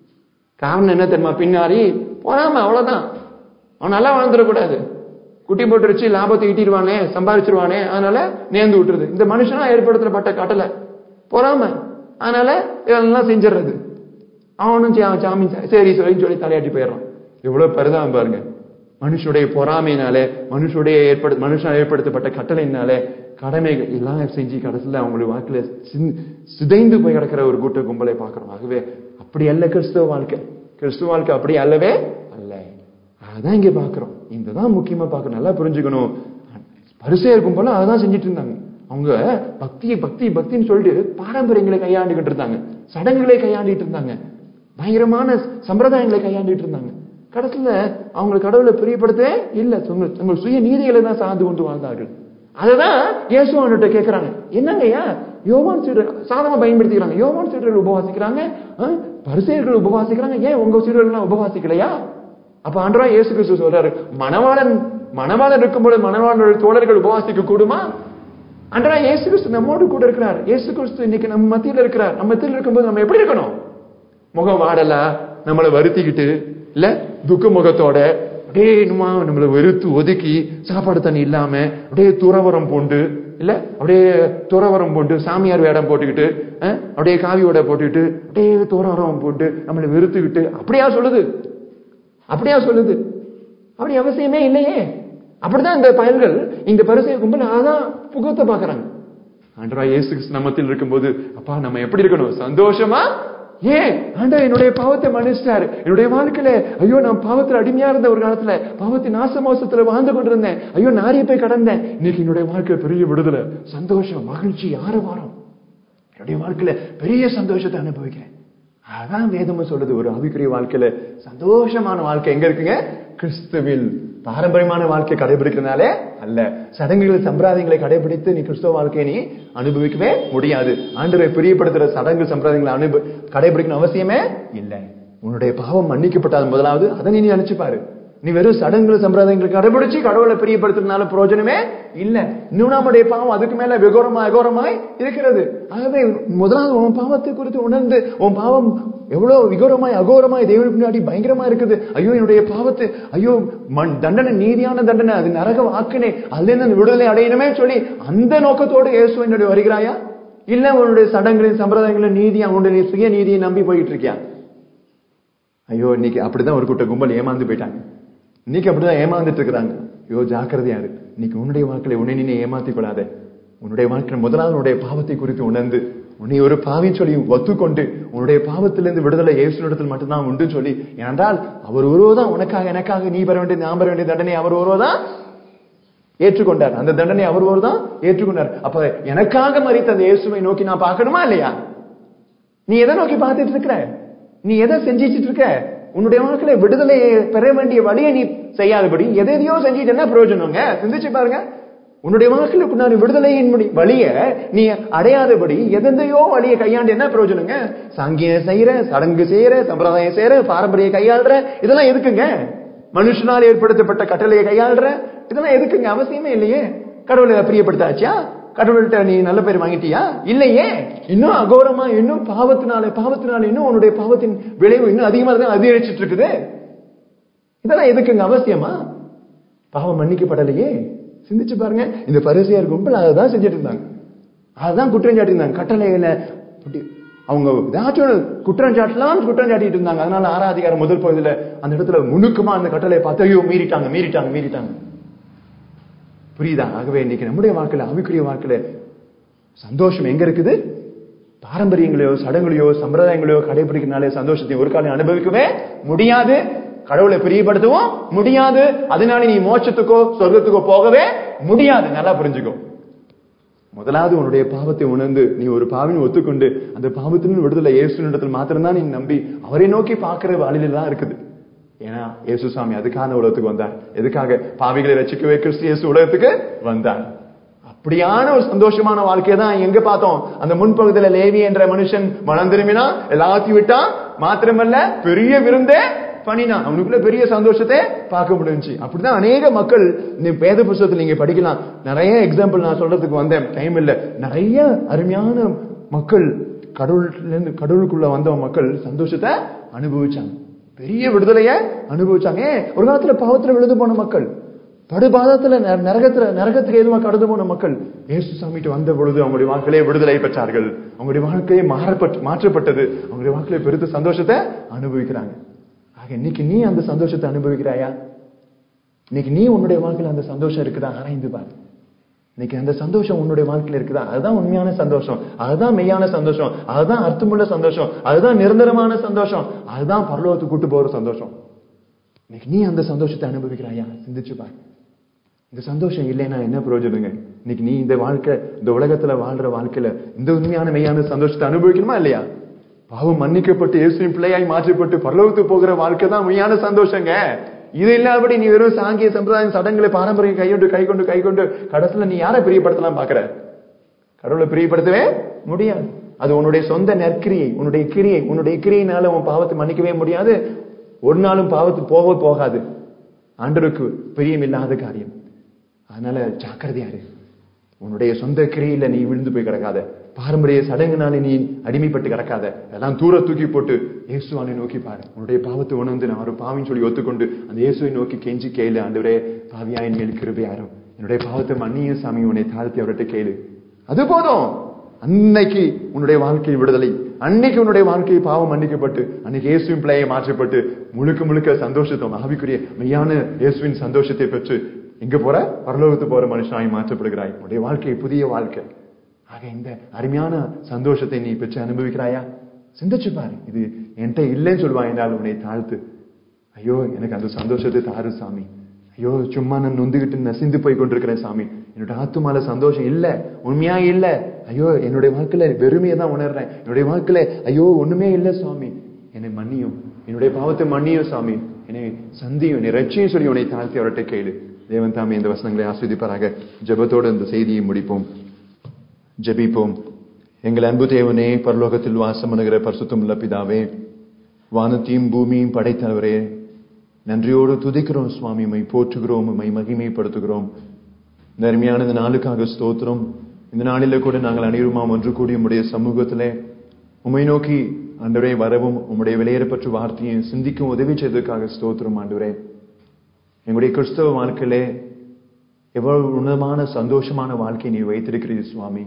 காரணம் என்ன தெரியுமா பின்னாடி போறாம அவ்வளவுதான் அவன் நல்லா வாழ்ந்துடக்கூடாது குட்டி போட்டுருச்சு லாபத்தை ஈட்டிடுவானே சம்பாதிச்சிருவானே அதனால நேர்ந்து விட்டுருது இந்த மனுஷனா ஏற்படுத்தப்பட்ட கட்டளை பொறாம அதனால இதெல்லாம் செஞ்சிடுறது அவனும் சா- சாமி சரி சொல்லி சொல்லி தலையாட்டி போயிடுறான் எவ்வளவு பரிதாபம் பாருங்க மனுஷனுடைய பொறாமையினாலே மனுஷனுடைய ஏற்படு மனுஷன் ஏற்படுத்தப்பட்ட கட்டளையினாலே கடமைகள் எல்லாம் செஞ்சு கடைசியில் அவங்களுடைய வாழ்க்கையில சிந்- சிதைந்து போய் கிடக்கிற ஒரு கூட்ட கும்பலை பார்க்கிறோம் ஆகவே அப்படி அல்ல கிறிஸ்துவ வாழ்க்கை கிறிஸ்துவ வாழ்க்கை அப்படி அல்லவே அல்ல அதான் இங்க பாக்குறோம் இந்த தான் முக்கியமா பார்க்கணும் நல்லா புரிஞ்சுக்கணும் பரிசெயர் கும்பலும் அதான் செஞ்சுட்டு இருந்தாங்க அவங்க பக்தியை பக்தி பக்தின்னு சொல்லிட்டு பாரம்பரியங்களை கையாண்டுகிட்டு இருந்தாங்க சடங்குகளை கையாண்டிட்டு இருந்தாங்க பயங்கரமான சம்பிரதாயங்களை கையாண்டுட்டு இருந்தாங்க கடைசியில அவங்க கடவுளை பிரியப்படுத்தவே இல்ல தங்கள் தங்கள் சுய நீதிகளை தான் சார்ந்து கொண்டு வாழ்ந்தார்கள் அததான் இயேசு அவன்கிட்ட கேட்கறாங்க என்னங்கய்யா யோவான் சீடர் சாதமா பயன்படுத்திக்கிறாங்க யோவான் சீடர்கள் உபவாசிக்கிறாங்க ஆ, பரிசேயர்கள் உபவாசிக்கிறாங்க ஏன் உங்க சீடர்கள் உபவாசிக்கலையா அப்ப ஆண்டவரா இயேசு கிறிஸ்து சொல்றாரு மணவாளன் மணவாளன் இருக்கும்போது மணவாளன் தோழர்கள் உபவாசிக்க கூடுமா ஆண்டவரா இயேசு கிறிஸ்து நம்மோடு கூட இருக்கிறார் இயேசு கிறிஸ்து இன்னைக்கு நம்ம மத்தியில இருக்கிறார் நம்ம மத்தியில இருக்கும்போது நம்ம எப்படி இருக்கணும் முகம் வாடலா நம்மளை வருத்திக்கிட்டு இல்ல துக்க முகத்தோட அப்படியே என்னமா நம்மளை வெறுத்து ஒதுக்கி சாப்பாடு தண்ணி இல்லாம அப்படியே துறவரம் பூண்டு இல்ல அப்படியே துறவரம் பூண்டு சாமியார் வேடம் போட்டுக்கிட்டு அஹ், அப்படியே காவி உடை போட்டுக்கிட்டு அப்படியே துறவரம் போட்டு நம்மளை வெறுத்துக்கிட்டு அப்படியா சொல்லுது அப்படியா சொல்லுது அப்படி அவசியமே இல்லையே அப்படிதான் இந்த பயல்கள் இந்த பரிசை கும்பல் அதான் புகத்தை பாக்குறாங்க ஆண்டவா இயேசு கிறிஸ்து நம்மத்தில் இருக்கும்போது அப்பா நம்ம எப்படி இருக்கணும் சந்தோஷமா ஏன் ஆண்டவர் என்னுடைய பாவத்தை மன்னிச்சிட்டாரு என்னுடைய வாழ்க்கையில ஐயோ நான் பாவத்துல அடிமையா இருந்த ஒரு காலத்துல பாவத்தின் நாசமோசத்துல வாழ்ந்து கொண்டிருந்தேன் ஐயோ நாரிய போய் கடந்தேன் இன்னைக்கு என்னுடைய வாழ்க்கையில பெரிய விடுதலை சந்தோஷம் மகிழ்ச்சி ஆரவாரம் என்னுடைய வாழ்க்கையில பெரிய சந்தோஷத்தை அனுபவிக்கிறேன் அதான் வேதமும் சொல்லுது ஒரு ஆவிக்குரிய வாழ்க்கையில சந்தோஷமான வாழ்க்கை எங்க இருக்குங்க கிறிஸ்துவில் பாரம்பரியமான வாழ்க்கை கடைபிடிக்கிறதுனாலே அல்ல சடங்குகள் சம்பிரதாயங்களை கடைபிடித்து நீ கிறிஸ்துவ வாழ்க்கையை நீ அனுபவிக்கவே முடியாது ஆண்டவரை பிரியப்படுத்துற சடங்கு சம்பிரதாயங்களை அனுப கடைபிடிக்கணும் அவசியமே இல்லை உன்னுடைய பாவம் மன்னிக்கப்பட்டால் முதலாவது அதை நீ நினைச்சு பாரு நீ வெறும் சடங்குகள் சம்பிரதாயங்களை கடைபிடிச்சு கடவுளை பிரியப்படுத்துறதுனால பிரயோஜனமே இல்ல இன்னும் நம்முடைய பாவம் அதுக்கு மேல விகோரமா அகோரமாய் இருக்கிறது ஆகவே முதலாவது உன் பாவத்தை குறித்து உணர்ந்து உன் பாவம் எவ்வளவு விகோரமாய் அகோரமாய் தேவனுக்கு முன்னாடி பயங்கரமா இருக்குது ஐயோ என்னுடைய பாவத்தை ஐயோ மண் தண்டனை நீதியான தண்டனை அது நரக வாக்கினே அதுல இருந்து அந்த விடுதலை அடையணுமே சொல்லி அந்த நோக்கத்தோடு இயேசு என்னுடைய வருகிறாயா இல்ல உன்னுடைய சடங்குகளின் சம்பிரதாயங்களின் நீதியா உன்னுடைய சுய நீதியை நம்பி போயிட்டு இருக்கியா ஐயோ இன்னைக்கு அப்படிதான் ஒரு கூட்ட கும்பல் ஏமாந்து போயிட்டாங்க இன்னைக்கு அப்படிதான் ஏமாந்துட்டு இருக்கிறாங்க ஐயோ ஜாக்கிரதையா இரு இன்னைக்கு உன்னுடைய வாழ்க்கையில உன்னை நீ ஏமாத்திக் கொள்ளாத உன்னுடைய வாழ்க்கையில முதலாவது உன்னுடைய பாவத்தை குறித்து உணர்ந்து உன்னை ஒரு பாவின்னு சொல்லி ஒத்துக்கொண்டு உன்னுடைய பாவத்திலிருந்து விடுதலை இயேசுனிடத்தில் மட்டும்தான் உண்டு சொல்லி ஏனென்றால் அவர் ஒருவர்தான் உனக்காக எனக்காக நீ பெற வேண்டிய நான் பெற வேண்டிய தண்டனை அவர் ஒருவர்தான் ஏற்றுக்கொண்டார் அந்த தண்டனை அவர் ஒருவர்தான் ஏற்றுக்கொண்டார் அப்ப எனக்காக மறித்த அந்த இயேசுவை நோக்கி நான் பார்க்கணுமா இல்லையா நீ எதை நோக்கி பார்த்துட்டு இருக்கிற நீ எதை செஞ்சிட்டு இருக்க உன்னுடைய வாழ்க்கையில விடுதலையை பெற வேண்டிய வழியை நீ செய்யாதபடி எதையோ செஞ்சுட்டு என்ன பிரயோஜனங்க சிந்திச்சு பாருங்க உன்னுடைய வாழ்க்கையில நான் விடுதலையின் முடி- வழிய நீ அடையாதபடி எதெந்தையோ வழியை கையாண்டு என்ன பிரயோஜனங்க சாங்கியம் செய்யற சடங்கு செய்யற சம்பிரதாயம் செய்யற பாரம்பரிய கையாளுற இதெல்லாம் எதுக்குங்க மனுஷனால் ஏற்படுத்தப்பட்ட கட்டளையை கையாளுற இதெல்லாம் எதுக்குங்க அவசியமே இல்லையே கடவுளை பிரியப்படுத்தாச்சியா கடவுள்கிட்ட நீ நல்ல பேர் வாங்கிட்டியா இல்லையே இன்னும் அகோரமா இன்னும் பாவத்தினால பாவத்தினால இன்னும் உன்னுடைய பாவத்தின் விளைவு இன்னும் அதிகமா தான் அதிகரிச்சிட்டு இருக்குது இதெல்லாம் எதுக்குங்க அவசியமா பாவம் மன்னிக்கப்படலையே சிந்திச்சு பாருங்க இந்த பரிசையார் கும்பல் அதை தான் செஞ்சுட்டு இருந்தாங்க அதுதான் குற்றம் சாட்டியிருந்தாங்க கட்டளையில அப்படி அவங்க ஏதாச்சும் ஒரு குற்றம் சாட்டலாம் குற்றம் சாட்டிட்டு இருந்தாங்க அதனால ஆறாம் அதிகாரம் முதல் பகுதியில அந்த இடத்துல முணுக்கமா அந்த கட்டளையை பார்த்து ஐயோ மீறிட்டாங்க மீறிட்டாங்க மீறிட்டாங்க புரியுதா ஆகவே இன்னைக்கு நம்முடைய வாழ்க்கையில ஆவிக்குரிய வாழ்க்கையில சந்தோஷம் எங்க இருக்குது பாரம்பரியங்களையோ சடங்குகளையோ சம்பிரதாயங்களையோ கடைபிடிக்கிறனாலே சந்தோஷத்தை ஒரு காலம் அனுபவிக்கவே முடியாது கடவுளை பிரியப்படுத்தவும் முடியாது அதனால நீ மோட்சத்துக்கோ சொர்க்கத்துக்கோ போகவே முடியாது நல்லா புரிஞ்சுக்கோ முதலாவது உன்னுடைய பாவத்தை உணர்ந்து நீ ஒரு பாவின் ஒத்துக்கொண்டு அந்த பாவத்தின் விடுதலை இயேசுனிடத்தில் மாத்திரம்தான் நீ நம்பி அவரை நோக்கி பார்க்கிற வழியில தான் இருக்குது ஏன்னா இயேசு சாமி அதுக்காக அந்த உலகத்துக்கு வந்தார் எதுக்காக பாவிகளை ரசிக்கவே கிறிஸ்து இயேசு உலகத்துக்கு வந்தார் அப்படியான ஒரு சந்தோஷமான வாழ்க்கையை தான் எங்க பார்த்தோம் அந்த முன்பகுதியில லேவி என்ற மனுஷன் மனம் திரும்பினா எல்லாத்தையும் விட்டா மாத்திரமல்ல பெரிய விருந்தே பண்ணினா அவனுக்குள்ள பெரிய சந்தோஷத்தை பார்க்க முடிஞ்சுச்சு அப்படிதான் அநேக மக்கள் இந்த வேத புஸ்தகத்தில் நீங்க படிக்கலாம் நிறைய எக்ஸாம்பிள் நான் சொல்றதுக்கு வந்தேன் டைம் இல்ல நிறைய அருமையான மக்கள் கடவுள்ல இருந்து கடவுளுக்குள்ள வந்த மக்கள் சந்தோஷத்தை அனுபவிச்சாங்க பெரிய விடுதலைய அனுபவிச்சாங்க ஏன் ஒரு காலத்துல பாவத்துல விழுந்து போன மக்கள் படுபாதத்துல நர- நரகத்துல நரகத்துக்கு எதுவா கடந்து போன மக்கள் இயேசு சாமிட்டு வந்த பொழுது அவங்களுடைய வாழ்க்கையிலே விடுதலை பெற்றார்கள் அவங்களுடைய வாழ்க்கையை மாறப்பட்டு மாற்றப்பட்டது அவங்களுடைய வாழ்க்கையில பெருத்த சந்தோஷத்தை அனுபவிக்கிறாங்க ஆக இன்னைக்கு நீ அந்த சந்தோஷத்தை அனுபவிக்கிறாயா இன்னைக்கு நீ உன்னுடைய வாழ்க்கையில அந்த சந்தோஷம் இருக்குதா ஆராய்ந்து பாரு இன்னைக்கு அந்த சந்தோஷம் உன்னுடைய வாழ்க்கையில இருக்குதா அதுதான் உண்மையான சந்தோஷம் அதுதான் மெய்யான சந்தோஷம் அதுதான் அர்த்தமுள்ள சந்தோஷம் அதுதான் நிரந்தரமான சந்தோஷம் அதுதான் பரலோகத்துக்கு கூட்டு போற சந்தோஷம் இன்னைக்கு நீ அந்த சந்தோஷத்தை அனுபவிக்கிறாயா சிந்திச்சு பாரு இந்த சந்தோஷம் இல்லைன்னா என்ன பிரயோஜனங்க இன்னைக்கு நீ இந்த வாழ்க்கை இந்த உலகத்துல வாழ்ற வாழ்க்கையில இந்த உண்மையான மெய்யான சந்தோஷத்தை அனுபவிக்கணுமா இல்லையா பாவம் மன்னிக்கப்பட்டு இயேசுவின் பிள்ளையாய் மாற்றப்பட்டு பரலோகத்துக்கு போகிற வாழ்க்கை தான் மெய்யான சந்தோஷங்க இது இல்லாதபடி நீ வெறும் சாங்கிய சம்பிரதாயம் சடங்குகளை பாரம்பரியம் கையொண்டு கை கொண்டு கை கொண்டு கடைசியில நீ யாரை பிரியப்படுத்தலாம் பாக்குற கடவுளை பிரியப்படுத்தவே முடியாது அது உன்னுடைய சொந்த நற்கிரியை உன்னுடைய கிரியை உன்னுடைய கிரியினால உன் பாவத்தை மன்னிக்கவே முடியாது ஒரு நாளும் பாவத்து போக போகாது ஆண்டருக்கு பிரியம் இல்லாத காரியம் அதனால ஜாக்கிரதையா இரு உன்னுடைய சொந்த கிரியில நீ விழுந்து போய் கிடக்காத பாரம்பரிய சடங்குனால நீ அடிமைப்பட்டு கிடக்காத எல்லாம் தூர தூக்கி போட்டு இயேசுவானை நோக்கி பாரு உன்னுடைய பாவத்தை உணர்ந்து நான் ஒரு பாவின்னு சொல்லி ஒத்துக்கொண்டு அந்த இயேசுவை நோக்கி கெஞ்சி கேளு ஆண்டவரே பாவியா என் மேல் கிருபையாரும் என்னுடைய பாவத்தை மன்னியும் சாமி உன்னை தாழ்த்தி அவர்கிட்ட கேளு அது போதும் அன்னைக்கு உன்னுடைய வாழ்க்கை விடுதலை அன்னைக்கு உன்னுடைய வாழ்க்கை பாவம் மன்னிக்கப்பட்டு அன்னைக்கு இயேசுவின் பிள்ளையை மாற்றப்பட்டு முழுக்க முழுக்க சந்தோஷத்தை ஆவிக்குரிய மெய்யான இயேசுவின் சந்தோஷத்தை பெற்று எங்க போற பரலோகத்து போற மனுஷனாய் மாற்றப்படுகிறாய் உன்னுடைய வாழ்க்கை புதிய வாழ்க்கை ஆக இந்த அருமையான சந்தோஷத்தை நீ பெற்று அனுபவிக்கிறாயா சிந்திச்சு பாரு இது என்கிட்ட இல்லைன்னு சொல்லுவான் என்றால் உன்னை தாழ்த்து ஐயோ எனக்கு அந்த சந்தோஷத்தை தாரு சாமி ஐயோ சும்மா நான் நொந்துகிட்டு நசிந்து போய் கொண்டிருக்கிறேன் சாமி என்னோட ஆத்துமால சந்தோஷம் இல்ல உண்மையா இல்ல ஐயோ என்னுடைய வாழ்க்கையில வெறுமையை தான் உணர்றேன் என்னுடைய வாழ்க்கையில ஐயோ ஒண்ணுமே இல்ல சுவாமி என்னை மன்னியும் என்னுடைய பாவத்தை மன்னியும் சாமி என்னை சந்தியும் என்னை ரட்சியும் சொல்லி உன்னை தாழ்த்தி அவர்கிட்ட கேளு தேவன் தாமே இந்த வசனங்களை ஆஸ்வதிப்பாராக ஜெபத்தோடு இந்த செய்தியை முடிப்போம் ஜெபிப்போம் எங்கள் அன்பு தேவனே பரலோகத்தில் வாசம் பண்ணுகிற பரிசுத்தம் உள்ள பிதாவே வானத்தையும் பூமியும் படைத்தவரே நன்றியோடு துதிக்கிறோம் சுவாமி உம்மை போற்றுகிறோம் உம்மை மகிமைப்படுத்துகிறோம் இந்த அருமையான இந்த நாளுக்காக ஸ்தோத்திரம் இந்த நாளில கூட நாங்கள் அனைவருமாம் ஒன்று கூடி உம்முடைய சமூகத்திலே உம்மை நோக்கி ஆண்டவரே வரவும் உம்முடைய விலையேறப்பற்ற வார்த்தையை சிந்திக்கும் உதவி செய்ததற்காக ஸ்தோத்திரம் ஆண்டவரே எங்களுடைய கிறிஸ்தவ வாழ்க்கையிலே எவ்வளவு உன்னதமான சந்தோஷமான வாழ்க்கையை நீ வைத்திருக்கிறீர் சுவாமி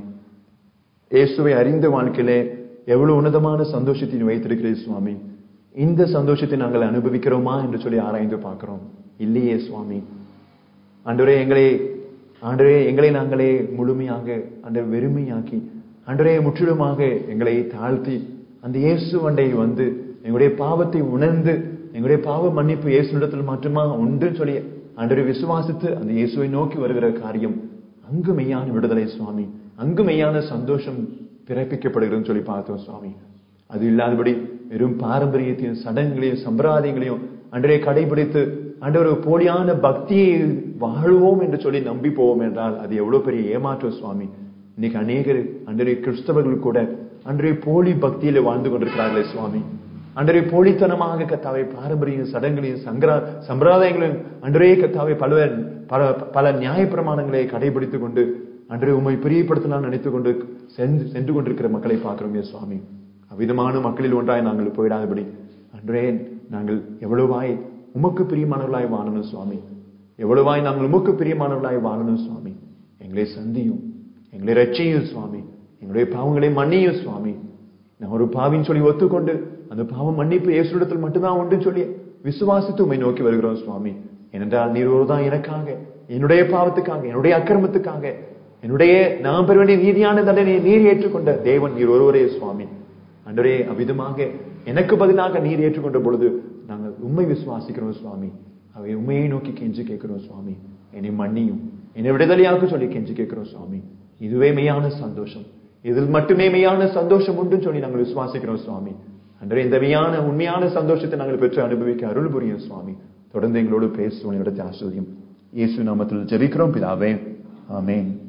இயேசுவை அறிந்த வாழ்க்கையிலே எவ்வளவு உன்னதமான சந்தோஷத்தை நீ வைத்திருக்கிறீர் சுவாமி இந்த சந்தோஷத்தை நாங்கள் அனுபவிக்கிறோமா என்று சொல்லி ஆராய்ந்து பார்க்கிறோம் இல்லையே சுவாமி ஆண்டவரே எங்களை ஆண்டவரே எங்களை நாங்களே முழுமையாக அந்த வெறுமையாக்கி ஆண்டவரே முற்றிலுமாக எங்களை தாழ்த்தி அந்த இயேசு வண்டை வந்து எங்களுடைய பாவத்தை உணர்ந்து எங்களுடைய பாவ மன்னிப்பு இயேசுனிடத்தில் மட்டுமா உண்டுன்னு சொல்லி ஆண்டவரை விசுவாசித்து அந்த இயேசுவை நோக்கி வருகிற காரியம் அங்கு மெய்யான விடுதலை சுவாமி அங்கு மெய்யான சந்தோஷம் பிறப்பிக்கப்படுகிறதுன்னு சொல்லி பார்த்தோம் சுவாமி அது இல்லாதபடி வெறும் பாரம்பரியத்தையும் சடங்குகளையும் சம்பிரதாயங்களையும் அன்றே கடைபிடித்து அன்றொரு போலியான பக்தியை வாழுவோம் என்று சொல்லி நம்பி போவோம் என்றால் அது எவ்வளவு பெரிய ஏமாற்றம் சுவாமி இன்னைக்கு அநேகர் அன்றைய கிறிஸ்தவர்கள் கூட அன்றைய போலி பக்தியில வாழ்ந்து கொண்டிருக்கிறார்களே சுவாமி அன்றைய போலித்தனமாக கத்தாவை பாரம்பரிய சடங்குகளையும் சங்கரா சம்பிரதாயங்களையும் அன்றைய கத்தாவை பல பல பல நியாய பிரமாணங்களை கடைபிடித்துக் கொண்டு அன்றைய உண்மை பிரியப்படுத்தலாம் நினைத்துக் கொண்டு சென்று சென்று கொண்டிருக்கிற மக்களை பார்க்கிறோமே சுவாமி அவ்விதமான மக்களில் ஒன்றாய் நாங்கள் போயிடாதபடி அன்றே நாங்கள் எவ்வளவாய் உமக்கு பிரியமானவர்களாய் வாழணும் சுவாமி எவ்வளவாய் நாங்கள் உமக்கு பிரியமானவர்களாய் வாழணும் சுவாமி எங்களை சந்தியும் எங்களை ரட்சியும் சுவாமி எங்களுடைய பாவங்களை மன்னியும் சுவாமி நான் ஒரு பாவின்னு சொல்லி ஒத்துக்கொண்டு அந்த பாவம் மன்னிப்பு இயேசுடத்தில் மட்டும்தான் உண்டுன்னு சொல்லி விசுவாசித்து உண்மை நோக்கி வருகிறோம் சுவாமி ஏனென்றால் நீர் ஒருதான் எனக்காக என்னுடைய பாவத்துக்காக என்னுடைய அக்கிரமத்துக்காக என்னுடைய நாம் பெற வேண்டிய நீதியான தண்டனை நீர் ஏற்றுக்கொண்ட தேவன் நீர் ஒருவரே சுவாமி அன்றே அவ்விதமாக எனக்கு பதிலாக நீர் ஏற்றுக்கொண்ட பொழுது நாங்கள் உண்மை விசுவாசிக்கிறோம் சுவாமி அவை உண்மையை நோக்கி கெஞ்சி கேட்கிறோம் சுவாமி என்னை மன்னியும் என்னை விடுதலையாக சொல்லி கெஞ்சி கேட்கிறோம் சுவாமி இதுவே மெய்யான சந்தோஷம் இதில் மட்டுமே மெய்யான சந்தோஷம் உண்டுன்னு சொல்லி நாங்கள் விசுவாசிக்கிறோம் சுவாமி அன்றே இந்த மெய்யான உண்மையான சந்தோஷத்தை நாங்கள் பெற்று அனுபவிக்க அருள் புரியும் சுவாமி தொடர்ந்து எங்களோடு பேசுவோம் இடத்தை ஆசிரியம் இயேசு நாமத்தில் ஜெபிக்கிறோம் பிதாவே ஆமென்